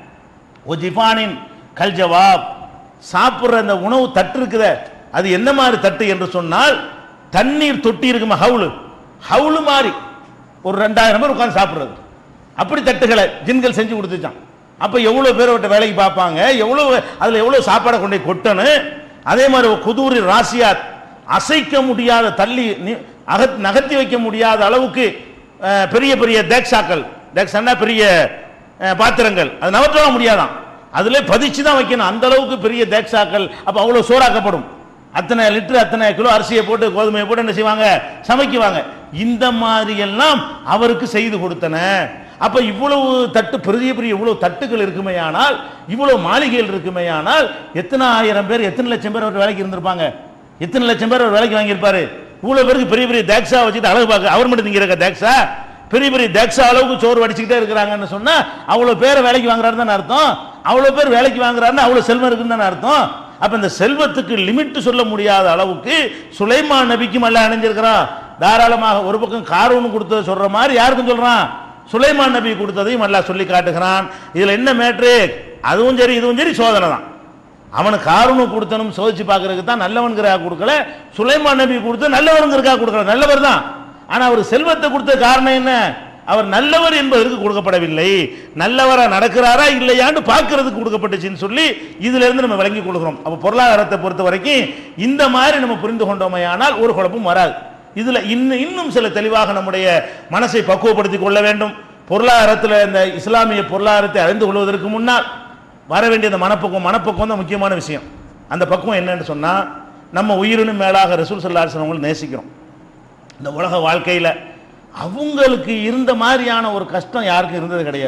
ஒஜிஃபானின் கல் ஜவாப் சாப்பிடுற அந்த உணவு தட்டு இருக்குதே அது என்ன மாதிரி தட்டு என்று சொன்னால் தண்ணீர் தொட்டி இருக்குமா ஹவுலு ஹவுலு மாதிரி ஒரு ரெண்டாயிரம் பேர் உட்கார்ந்து சாப்பிடுறது அப்படி தட்டுகளை ஜின்கள் செஞ்சு கொடுத்துச்சான் அப்ப எவ்வளவு பேர் அவர்கிட்ட வேலைக்கு பார்ப்பாங்க எவ்வளவு அதுல எவ்வளவு சாப்பாடை கொண்டு போய் கொட்டணும் அதே மாதிரி ஒரு குதூரி ராசியாத் அசைக்க முடியாத தள்ளி நி- அகத் நகர்த்தி வைக்க முடியாத அளவுக்கு அஹ், பெரிய பெரிய தேக்ஷாக்கள் தேக்ஷான்னா பெரிய அஹ், பாத்திரங்கள் அது நவற்றவும் முடியாதான் அதுல பதிச்சு தான் வைக்கணும் அந்த அளவுக்கு பெரிய தேக்ஷாக்கள் அப்ப அவ்வளவு சோறாக்கப்படும் அத்தனை லிட்டர் அத்தனை கிலோ அரிசியை போட்டு கோதுமையை போட்டு என்ன செய்வாங்க சமைக்குவாங்க இந்த மாதிரி எல்லாம் அவருக்கு செய்து கொடுத்தன அப்ப இவ்வளவு தட்டு பெரிய பெரிய இவ்வளவு தட்டுகள் இருக்குமேயானால் இவ்வளவு மாளிகைகள் இருக்குமேயானால் எத்தனை ஆயிரம் பேர் எத்தனை லட்சம் பேர் அவர் வேலைக்கு இருந்திருப்பாங்க எத்தனை லட்சம் பேர் அவர் வேலைக்கு வாங்கியிருப்பாரு இவ்வளவு பேருக்கு பெரிய பெரிய தேக்ஸா வச்சுட்டு அழகு பார்க்க அவர் மட்டும் திங்கிற தேக்ஸா பெரிய பெரிய தேக்ஸா அளவுக்கு சோறு வடிச்சுக்கிட்டே இருக்கிறாங்கன்னு சொன்னா அவ்வளவு பேரை வேலைக்கு வாங்குறாருன்னு தானே அர்த்தம் அவ்வளவு பேர் வேலைக்கு வாங்குறாருன்னு அவ்வளவு செல்வம் இருக்குன்னு தானே அர்த்தம் அப்ப இந்த செல்வத்துக்கு லிமிட் சொல்ல முடியாத அளவுக்கு சுலைமான் நபிக்கும் அல்ல அணிஞ்சிருக்கிறான் தாராளமாக ஒரு பக்கம் காரூன் கொடுத்ததை சொல்ற மாதிரி யாருக்கும் சொல்றான் சுலைமான் நபி கொடுத்ததையும் அல்லாஹ் சொல்லி காட்டுகிறான் இதுல என்ன மேட்ரு அதுவும் சரி இதுவும் சரி சோதனை தான் அவனுக்கு காரணம் கொடுத்தனும் சோதிச்சு பார்க்கறதுக்கு தான் நல்லவனுங்கிறா கொடுக்கல சுலைமான் நபி கொடுத்து நல்லவனுங்கிறக்கா கொடுக்கல நல்லவர் தான் ஆனா அவர் செல்வத்தை கொடுத்த காரணம் என்ன அவர் நல்லவர் என்பதற்கு கொடுக்கப்படவில்லை நல்லவரா நடக்கிறாரா இல்லையான்னு பார்க்கறதுக்கு கொடுக்கப்பட்டுச்சுன்னு சொல்லி இதுல இருந்து நம்ம விளங்கி கொடுக்கிறோம் அப்ப பொருளாதாரத்தை பொறுத்த வரைக்கும் இந்த மாதிரி நம்ம புரிந்து கொண்டோமையானால் ஒரு குழப்பம் வராது இதுல இன்னும் இன்னும் சில தெளிவாக நம்முடைய மனசை பக்குவப்படுத்திக் கொள்ள வேண்டும் பொருளாதாரத்தில் இந்த இஸ்லாமிய பொருளாதாரத்தை அறிந்து கொள்வதற்கு முன்னால் வர வேண்டிய அந்த மனப்பக்குவம் மனப்பக்குவம் தான் முக்கியமான விஷயம் அந்த பக்குவம் என்னன்னு சொன்னா நம்ம உயிரினும் மேலாக ரசூல் சல்லா அவங்களை நேசிக்கிறோம் இந்த உலக வாழ்க்கையில அவங்களுக்கு இருந்த மாதிரியான ஒரு கஷ்டம் யாருக்கும் இருந்தது கிடையாது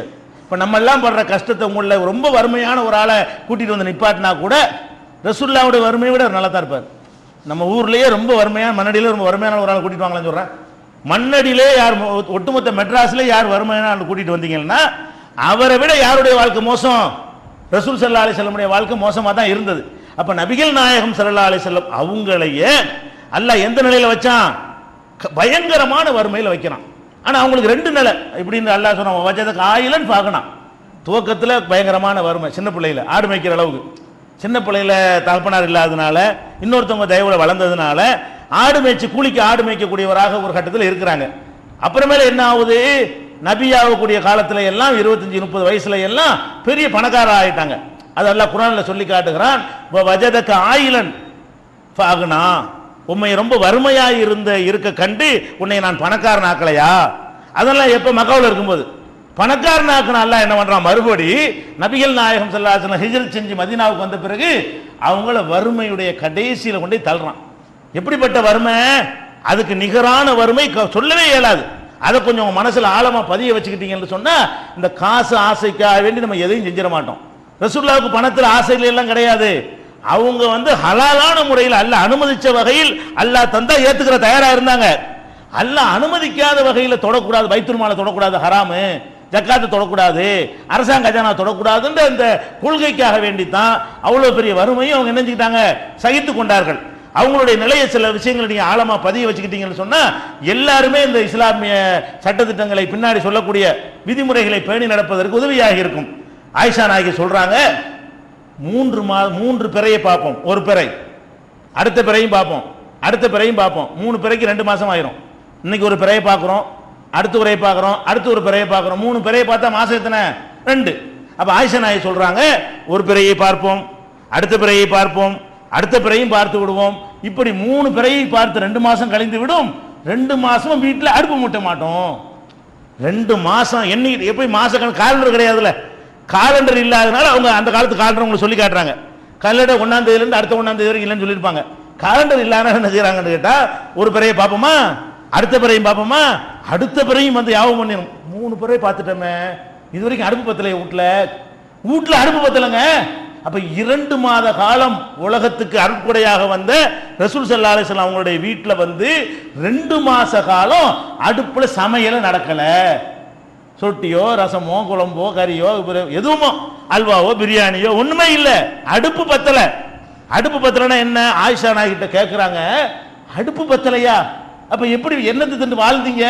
இப்போ நம்ம எல்லாம் படுற கஷ்டத்தை உங்கள ரொம்ப வறுமையான ஒரு ஆளை கூட்டிட்டு வந்து நிப்பாட்டினா கூட ரசுல்லாவுடைய வறுமையை விட அவர் நல்லா தான் இருப்பார் நம்ம ஊர்லயே ரொம்ப வறுமையான மண்ணடியில ரொம்ப வறுமையான ஒரு ஆளை கூட்டிட்டு வாங்கலாம்னு சொல்றேன் மண்ணடியிலே யார் மொ- ஒட்டுமொத்த மெட்ராஸ்ல யார் வறுமையான ஆள் கூட்டிட்டு வந்தீங்கன்னா அவரை விட யாருடைய வாழ்க்கை மோசம் ரசூல் சல்லா அலி செல்லமுடைய வாழ்க்கை மோசமா தான் இருந்தது அப்ப நபிகள் நாயகம் சல்லா அலி செல்லம் அவங்களையே அல்லாஹ் எந்த நிலையில வச்சான் க- பயங்கரமான வறுமையில வைக்கிறான் ஆனா அவங்களுக்கு ரெண்டு நிலை இப்படின்னு அல்லாஹ் சொன்ன வச்சதுக்கு ஆயிலன்னு பார்க்கணும் துவக்கத்துல பயங்கரமான வறுமை சின்ன பிள்ளையில ஆடு மேய்க்கிற அளவுக்கு சின்ன பிள்ளையில தகப்பனார் இல்லாதனால இன்னொருத்தவங்க தயவுல வளர்ந்ததுனால ஆடு மேய்ச்சி கூலிக்கு ஆடு மேய்க்கக்கூடியவராக ஒரு கட்டத்தில் இருக்கிறாங்க அப்புறமேல என்ன ஆகுது நபியாகக்கூடிய காலத்துல எல்லாம் இருபத்தஞ்சு முப்பது வயசுல எல்லாம் பெரிய பணக்கார ஆயிட்டாங்க அதெல்லாம் குரான்ல சொல்லி காட்டுகிறான் "வ வஜதக ஆயிலன் ஃபாகுனா உண்மை ரொம்ப வறுமையாய் இருந்த இருக்க கண்டு உன்னை நான் பணக்காரன் ஆக்கலையா அதெல்லாம் எப்ப மக்காவில் இருக்கும்போது பணக்காரன் ஆக்கின அல்லாஹ் என்ன பண்றான் மறுபடி நபிகள் நாயகம் ஸல்லல்லாஹு ஹிஜ்ரத் செஞ்சு மதீனாவுக்கு வந்த பிறகு அவங்கள வறுமையுடைய கடைசியில கொண்டு போய் தள்ளுறான் எப்படிப்பட்ட வறுமை அதுக்கு நிகரான வறுமை க- சொல்லவே இயலாது அதை கொஞ்சம் உங்க மனசுல ஆழமா பதிய வச்சுக்கிட்டீங்கன்னு சொன்னா இந்த காசு ஆசைக்காக வேண்டி நம்ம எதையும் செஞ்சிட மாட்டோம் ரசூல்லாவுக்கு பணத்துல ஆசைகள் எல்லாம் கிடையாது அவங்க வந்து ஹலாலான முறையில் அல்ல அனுமதிச்ச வகையில் அல்லாஹ் தந்தா ஏத்துக்கிற தயாரா இருந்தாங்க அல்லாஹ் அனுமதிக்காத வகையில் தொடக்கூடாது பைத்துல் மாலை தொடக்கூடாது ஹராமு ஜக்காத்து தொடக்கூடாது அரசாங்க கஜானா தொடக்கூடாதுன்ற இந்த கொள்கைக்காக வேண்டித்தான் அவ்வளவு பெரிய வறுமையும் அவங்க நினைஞ்சுக்கிட்டாங்க சகித்து கொண்டார்கள் அவங்களுடைய நிலையை சில விஷயங்களை நீங்க ஆழமா பதிய வச்சுக்கிட்டீங்கன்னு சொன்னா எல்லாருமே இந்த இஸ்லாமிய சட்டத்திட்டங்களை பின்னாடி சொல்லக்கூடிய விதிமுறைகளை பேணி நடப்பதற்கு உதவியாக இருக்கும் ஆயிஷா நாயகி சொல்றாங்க மூன்று மா மூன்று பிறையை பார்ப்போம் ஒரு பிறை அடுத்த பிறையும் பார்ப்போம் அடுத்த பிறையும் பார்ப்போம் மூணு பிறைக்கு ரெண்டு மாசம் ஆயிரும் இன்னைக்கு ஒரு பிறையை பார்க்குறோம் அடுத்த பிறையை பார்க்குறோம் அடுத்து ஒரு பிறையை பார்க்குறோம் மூணு பிறையை பார்த்தா மாசம் எத்தனை ரெண்டு அப்ப ஆயிஷா நாயகி சொல்றாங்க ஒரு பிறையை பார்ப்போம் அடுத்த பிறையை பார்ப்போம் அடுத்த பிறையும் பார்த்து விடுவோம் இப்படி மூணு பிறையை பார்த்து ரெண்டு மாசம் கழிந்து விடும் ரெண்டு மாசம் வீட்டில் அடுப்பு மூட்ட மாட்டோம் ரெண்டு மாசம் எண்ணிக்கிட்டு எப்படி மாச கணக்கு காலண்டர் கிடையாதுல்ல காலண்டர் இல்லாதனால அவங்க அந்த காலத்து காலண்டர் உங்களுக்கு சொல்லி காட்டுறாங்க கல்லடை ஒன்னாம் தேதியில இருந்து அடுத்த ஒன்னாம் தேதி வரைக்கும் இல்லைன்னு சொல்லியிருப்பாங்க காலண்டர் இல்லாத என்ன செய்யறாங்கன்னு கேட்டா ஒரு பிறையை பார்ப்போமா அடுத்த பிறையும் பார்ப்போமா அடுத்த பிறையும் வந்து யாபம் பண்ணிடும் மூணு பிறையை பார்த்துட்டோமே இது வரைக்கும் அடுப்பு பத்தலையே வீட்டுல வீட்டுல அடுப்பு பத்தலைங்க அப்ப இரண்டு மாத காலம் உலகத்துக்கு அருட்கொடையாக வந்த ரசூல் சல்லா அலிஸ்லாம் அவங்களுடைய வீட்டுல வந்து ரெண்டு மாச காலம் அடுப்புல சமையல நடக்கல சொட்டியோ ரசமோ குழம்போ கறியோ பிற- எதுவுமோ அல்வாவோ பிரியாணியோ ஒண்ணுமே இல்ல அடுப்பு பத்தல அடுப்பு பத்தலைன்னா என்ன ஆயிஷா நாய்கிட்ட கேக்குறாங்க அடுப்பு பத்தலையா அப்ப எப்படி என்னத்தை தின்னு வாழ்ந்தீங்க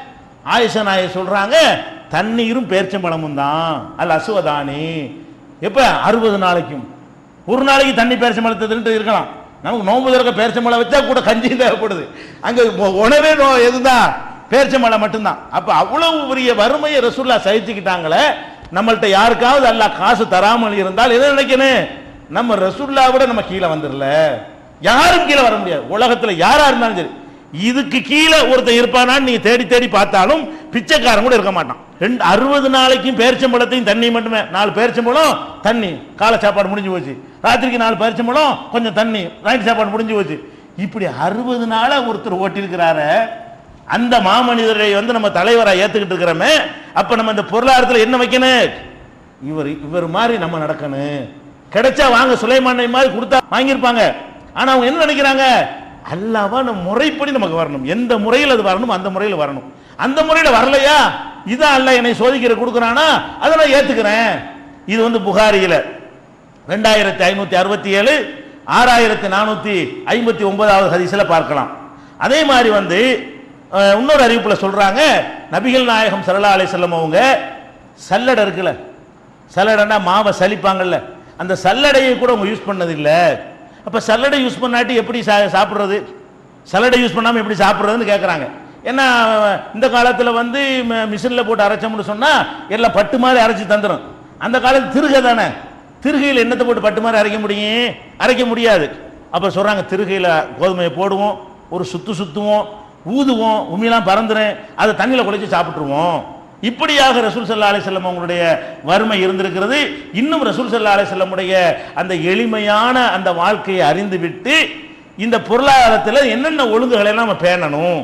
ஆயிஷா நாயை சொல்றாங்க தண்ணீரும் பேரிச்சம்பழமும் தான் அல்ல அசுவதானி எப்ப அறுபது நாளைக்கும் ஒரு நாளைக்கு தண்ணி பேரிச்சம்பழத்தை தின்னுட்டு இருக்கலாம் நமக்கு நோன்பு திறக்க பேரிச்சம்பழம் வச்சா கூட கஞ்சி தேவைப்படுது அங்க உ- உணவே நோ எதுதான் பேரிச்சம்பழம் மட்டும்தான் அப்ப அவ்வளவு பெரிய வறுமையை ரசூல்லா சகிச்சுக்கிட்டாங்களே நம்மள்ட்ட யாருக்காவது அல்லாஹ் காசு தராமல் இருந்தால் எதை நினைக்கணும் நம்ம ரசூல்லா விட நம்ம கீழே வந்துடல யாரும் கீழே வர முடியாது உலகத்துல யாரா இருந்தாலும் சரி இதுக்கு கீழே ஒருத்தன் இருப்பானான்னு நீங்க தேடி தேடி பார்த்தாலும் பிச்சைக்காரன் கூட இருக்க மாட்டான் ரெண்டு அறுபது நாளைக்கும் பேரிச்சம்பழத்தையும் தண்ணி மட்டுமே நாலு பேரிச்சம்பழம் தண்ணி காலை சாப்பாடு முடிஞ்சு போச்சு ராத்திரிக்கு நாலு பேரிச்சம்பழம் கொஞ்சம் தண்ணி நைட் சாப்பாடு முடிஞ்சு போச்சு இப்படி அறுபது நாளா ஒருத்தர் ஓட்டியிருக்கிறாரு அந்த மாமனிதரை வந்து நம்ம தலைவரா ஏத்துக்கிட்டு இருக்கிறோமே அப்ப நம்ம இந்த பொருளாதாரத்துல என்ன வைக்கணும் இவர் இவர் மாதிரி நம்ம நடக்கணும் கிடைச்சா வாங்க சுலைமானை மாதிரி கொடுத்தா வாங்கியிருப்பாங்க ஆனா அவங்க என்ன நினைக்கிறாங்க அல்லாவா நம்ம முறைப்படி நமக்கு வரணும் எந்த முறையில் அது வரணும் அந்த முறையில் வரணும் அந்த முறையில் வரலையா இதான் அல்லாஹ் என்னை சோதிக்கிற கொடுக்குறானா அதை நான் ஏத்துக்கிறேன் இது வந்து புகாரியில ரெண்டாயிரத்தி ஐநூத்தி அறுபத்தி ஏழு ஆறாயிரத்தி நானூத்தி ஐம்பத்தி ஒன்பதாவது ஹதீஸ்ல பார்க்கலாம் அதே மாதிரி வந்து அஹ், இன்னொரு அறிவிப்புல சொல்றாங்க நபிகள் நாயகம் சல்லா அலிசல்லம் அவங்க சல்லடை இருக்குல்ல சல்லடைன்னா மாவை சலிப்பாங்கல்ல அந்த சல்லடையை கூட அவங்க யூஸ் பண்ணது இல்ல அப்ப சல்லடை யூஸ் பண்ணாட்டி எப்படி சா- சாப்பிடுறது சல்லடை யூஸ் பண்ணாம எப்படி சாப்பிடுறதுன்னு கேட்குறாங்க ஏன்னா இந்த காலத்துல வந்து மிஷின்ல போட்டு அரைச்சோம்னு சொன்னா எல்லாம் பட்டு மாதிரி அரைச்சு தந்துடும் அந்த காலத்து திருகை தானே திருகையில் என்னத்தை போட்டு பட்டு மாதிரி அரைக்க முடியும் அரைக்க முடியாது அப்ப சொல்றாங்க திருகையில கோதுமையை போடுவோம் ஒரு சுத்து சுத்துவோம் ஊதுவோம் உமியெல்லாம் பறந்துடும் அதை தண்ணியில குழைச்சி சாப்பிட்டுருவோம் இப்படியாக ரசூல் சல்லா அலிசல்லம் அவங்களுடைய வறுமை இருந்திருக்கிறது இன்னும் ரசூல் சல்லா அலிசல்லமுடைய அந்த எளிமையான அந்த வாழ்க்கையை அறிந்து விட்டு இந்த பொருளாதாரத்தில் என்னென்ன ஒழுங்குகளை எல்லாம் நம்ம பேணணும்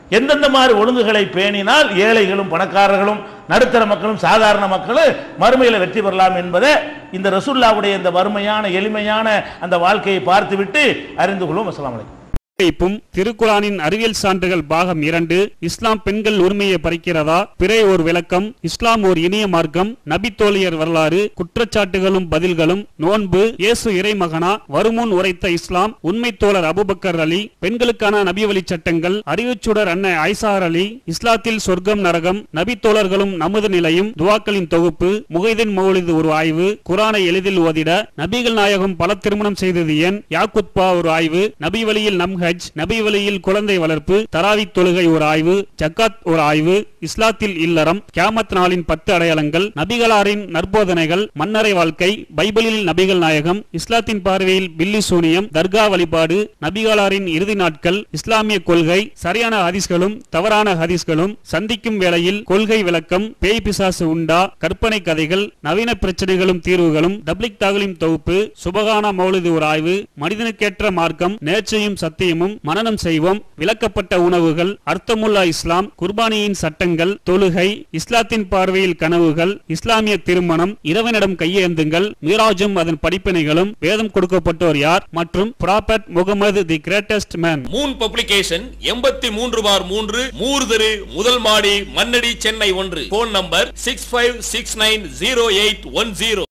எந்தெந்த மாதிரி ஒழுங்குகளை பேணினால் ஏழைகளும் பணக்காரர்களும் நடுத்தர மக்களும் சாதாரண மக்களும் மறுமையில் வெற்றி பெறலாம் என்பதை இந்த ரசூல்லாவுடைய இந்த வறுமையான எளிமையான அந்த வாழ்க்கையை பார்த்துவிட்டு அறிந்து கொள்வோம் அஸ்ஸலாமு அலைக்கும் இப்பும் திருக்குரானின் அறிவியல் சான்றுகள் பாகம் இரண்டு இஸ்லாம் பெண்கள் உரிமையை பறிக்கிறதா பிறை ஒரு விளக்கம் இஸ்லாம் ஒரு இனிய மார்க்கம் நபித்தோழியர் வரலாறு குற்றச்சாட்டுகளும் பதில்களும் நோன்பு இயேசு இறைமகனா வருமுன் உரைத்த இஸ்லாம் உண்மை தோழர் அபுபக்கர் அலி பெண்களுக்கான நபி வழி சட்டங்கள் அறிவுச்சுடர் அன்னை ஐசார் அலி இஸ்லாத்தில் சொர்க்கம் நரகம் நபித்தோழர்களும் நமது நிலையும் துவாக்களின் தொகுப்பு முகைதின் மௌலிது ஒரு ஆய்வு குரானை எளிதில் ஓதிட நபிகள் நாயகம் பல திருமணம் செய்தது ஏன் யாக்குத்பா ஒரு ஆய்வு நபி வழியில் நம் ஹஜ் நபி வழியில் குழந்தை வளர்ப்பு தராவி தொழுகை ஒரு ஆய்வு ஜக்காத் ஒரு ஆய்வு இஸ்லாத்தில் இல்லறம் கியாமத் நாளின் பத்து அடையாளங்கள் நபிகளாரின் நற்போதனைகள் மன்னரை வாழ்க்கை பைபிளில் நபிகள் நாயகம் இஸ்லாத்தின் பார்வையில் பில்லி சூனியம் தர்கா வழிபாடு நபிகளாரின் இறுதி நாட்கள் இஸ்லாமிய கொள்கை சரியான ஹதீஸ்களும் தவறான ஹதீஸ்களும் சந்திக்கும் வேளையில் கொள்கை விளக்கம் பேய் பிசாசு உண்டா கற்பனை கதைகள் நவீன பிரச்சனைகளும் தீர்வுகளும் டப்ளிக் தாகலின் தொகுப்பு சுபகான மௌலிது ஒரு ஆய்வு மனிதனுக்கேற்ற மார்க்கம் நேர்ச்சையும் சத்தியமும் மனனம் செய்வோம் விளக்கப்பட்ட உணவுகள் அர்த்தமுல்லா இஸ்லாம் குர்பானியின் சட்டங்கள் தொழுகை இஸ்லாத்தின் பார்வையில் கனவுகள் இஸ்லாமிய திருமணம் இறைவனிடம் கையேந்துங்கள் மீராஜும் அதன் படிப்பினைகளும் வேதம் கொடுக்கப்பட்டோர் யார் மற்றும் prophet Muhammad the greatest man moon publication எண்பத்தி மூன்று பார் மூன்று மூர்தரு முதல் மாடி மன்னடி சென்னை ஒன்று phone number six five six nine zero eight one zero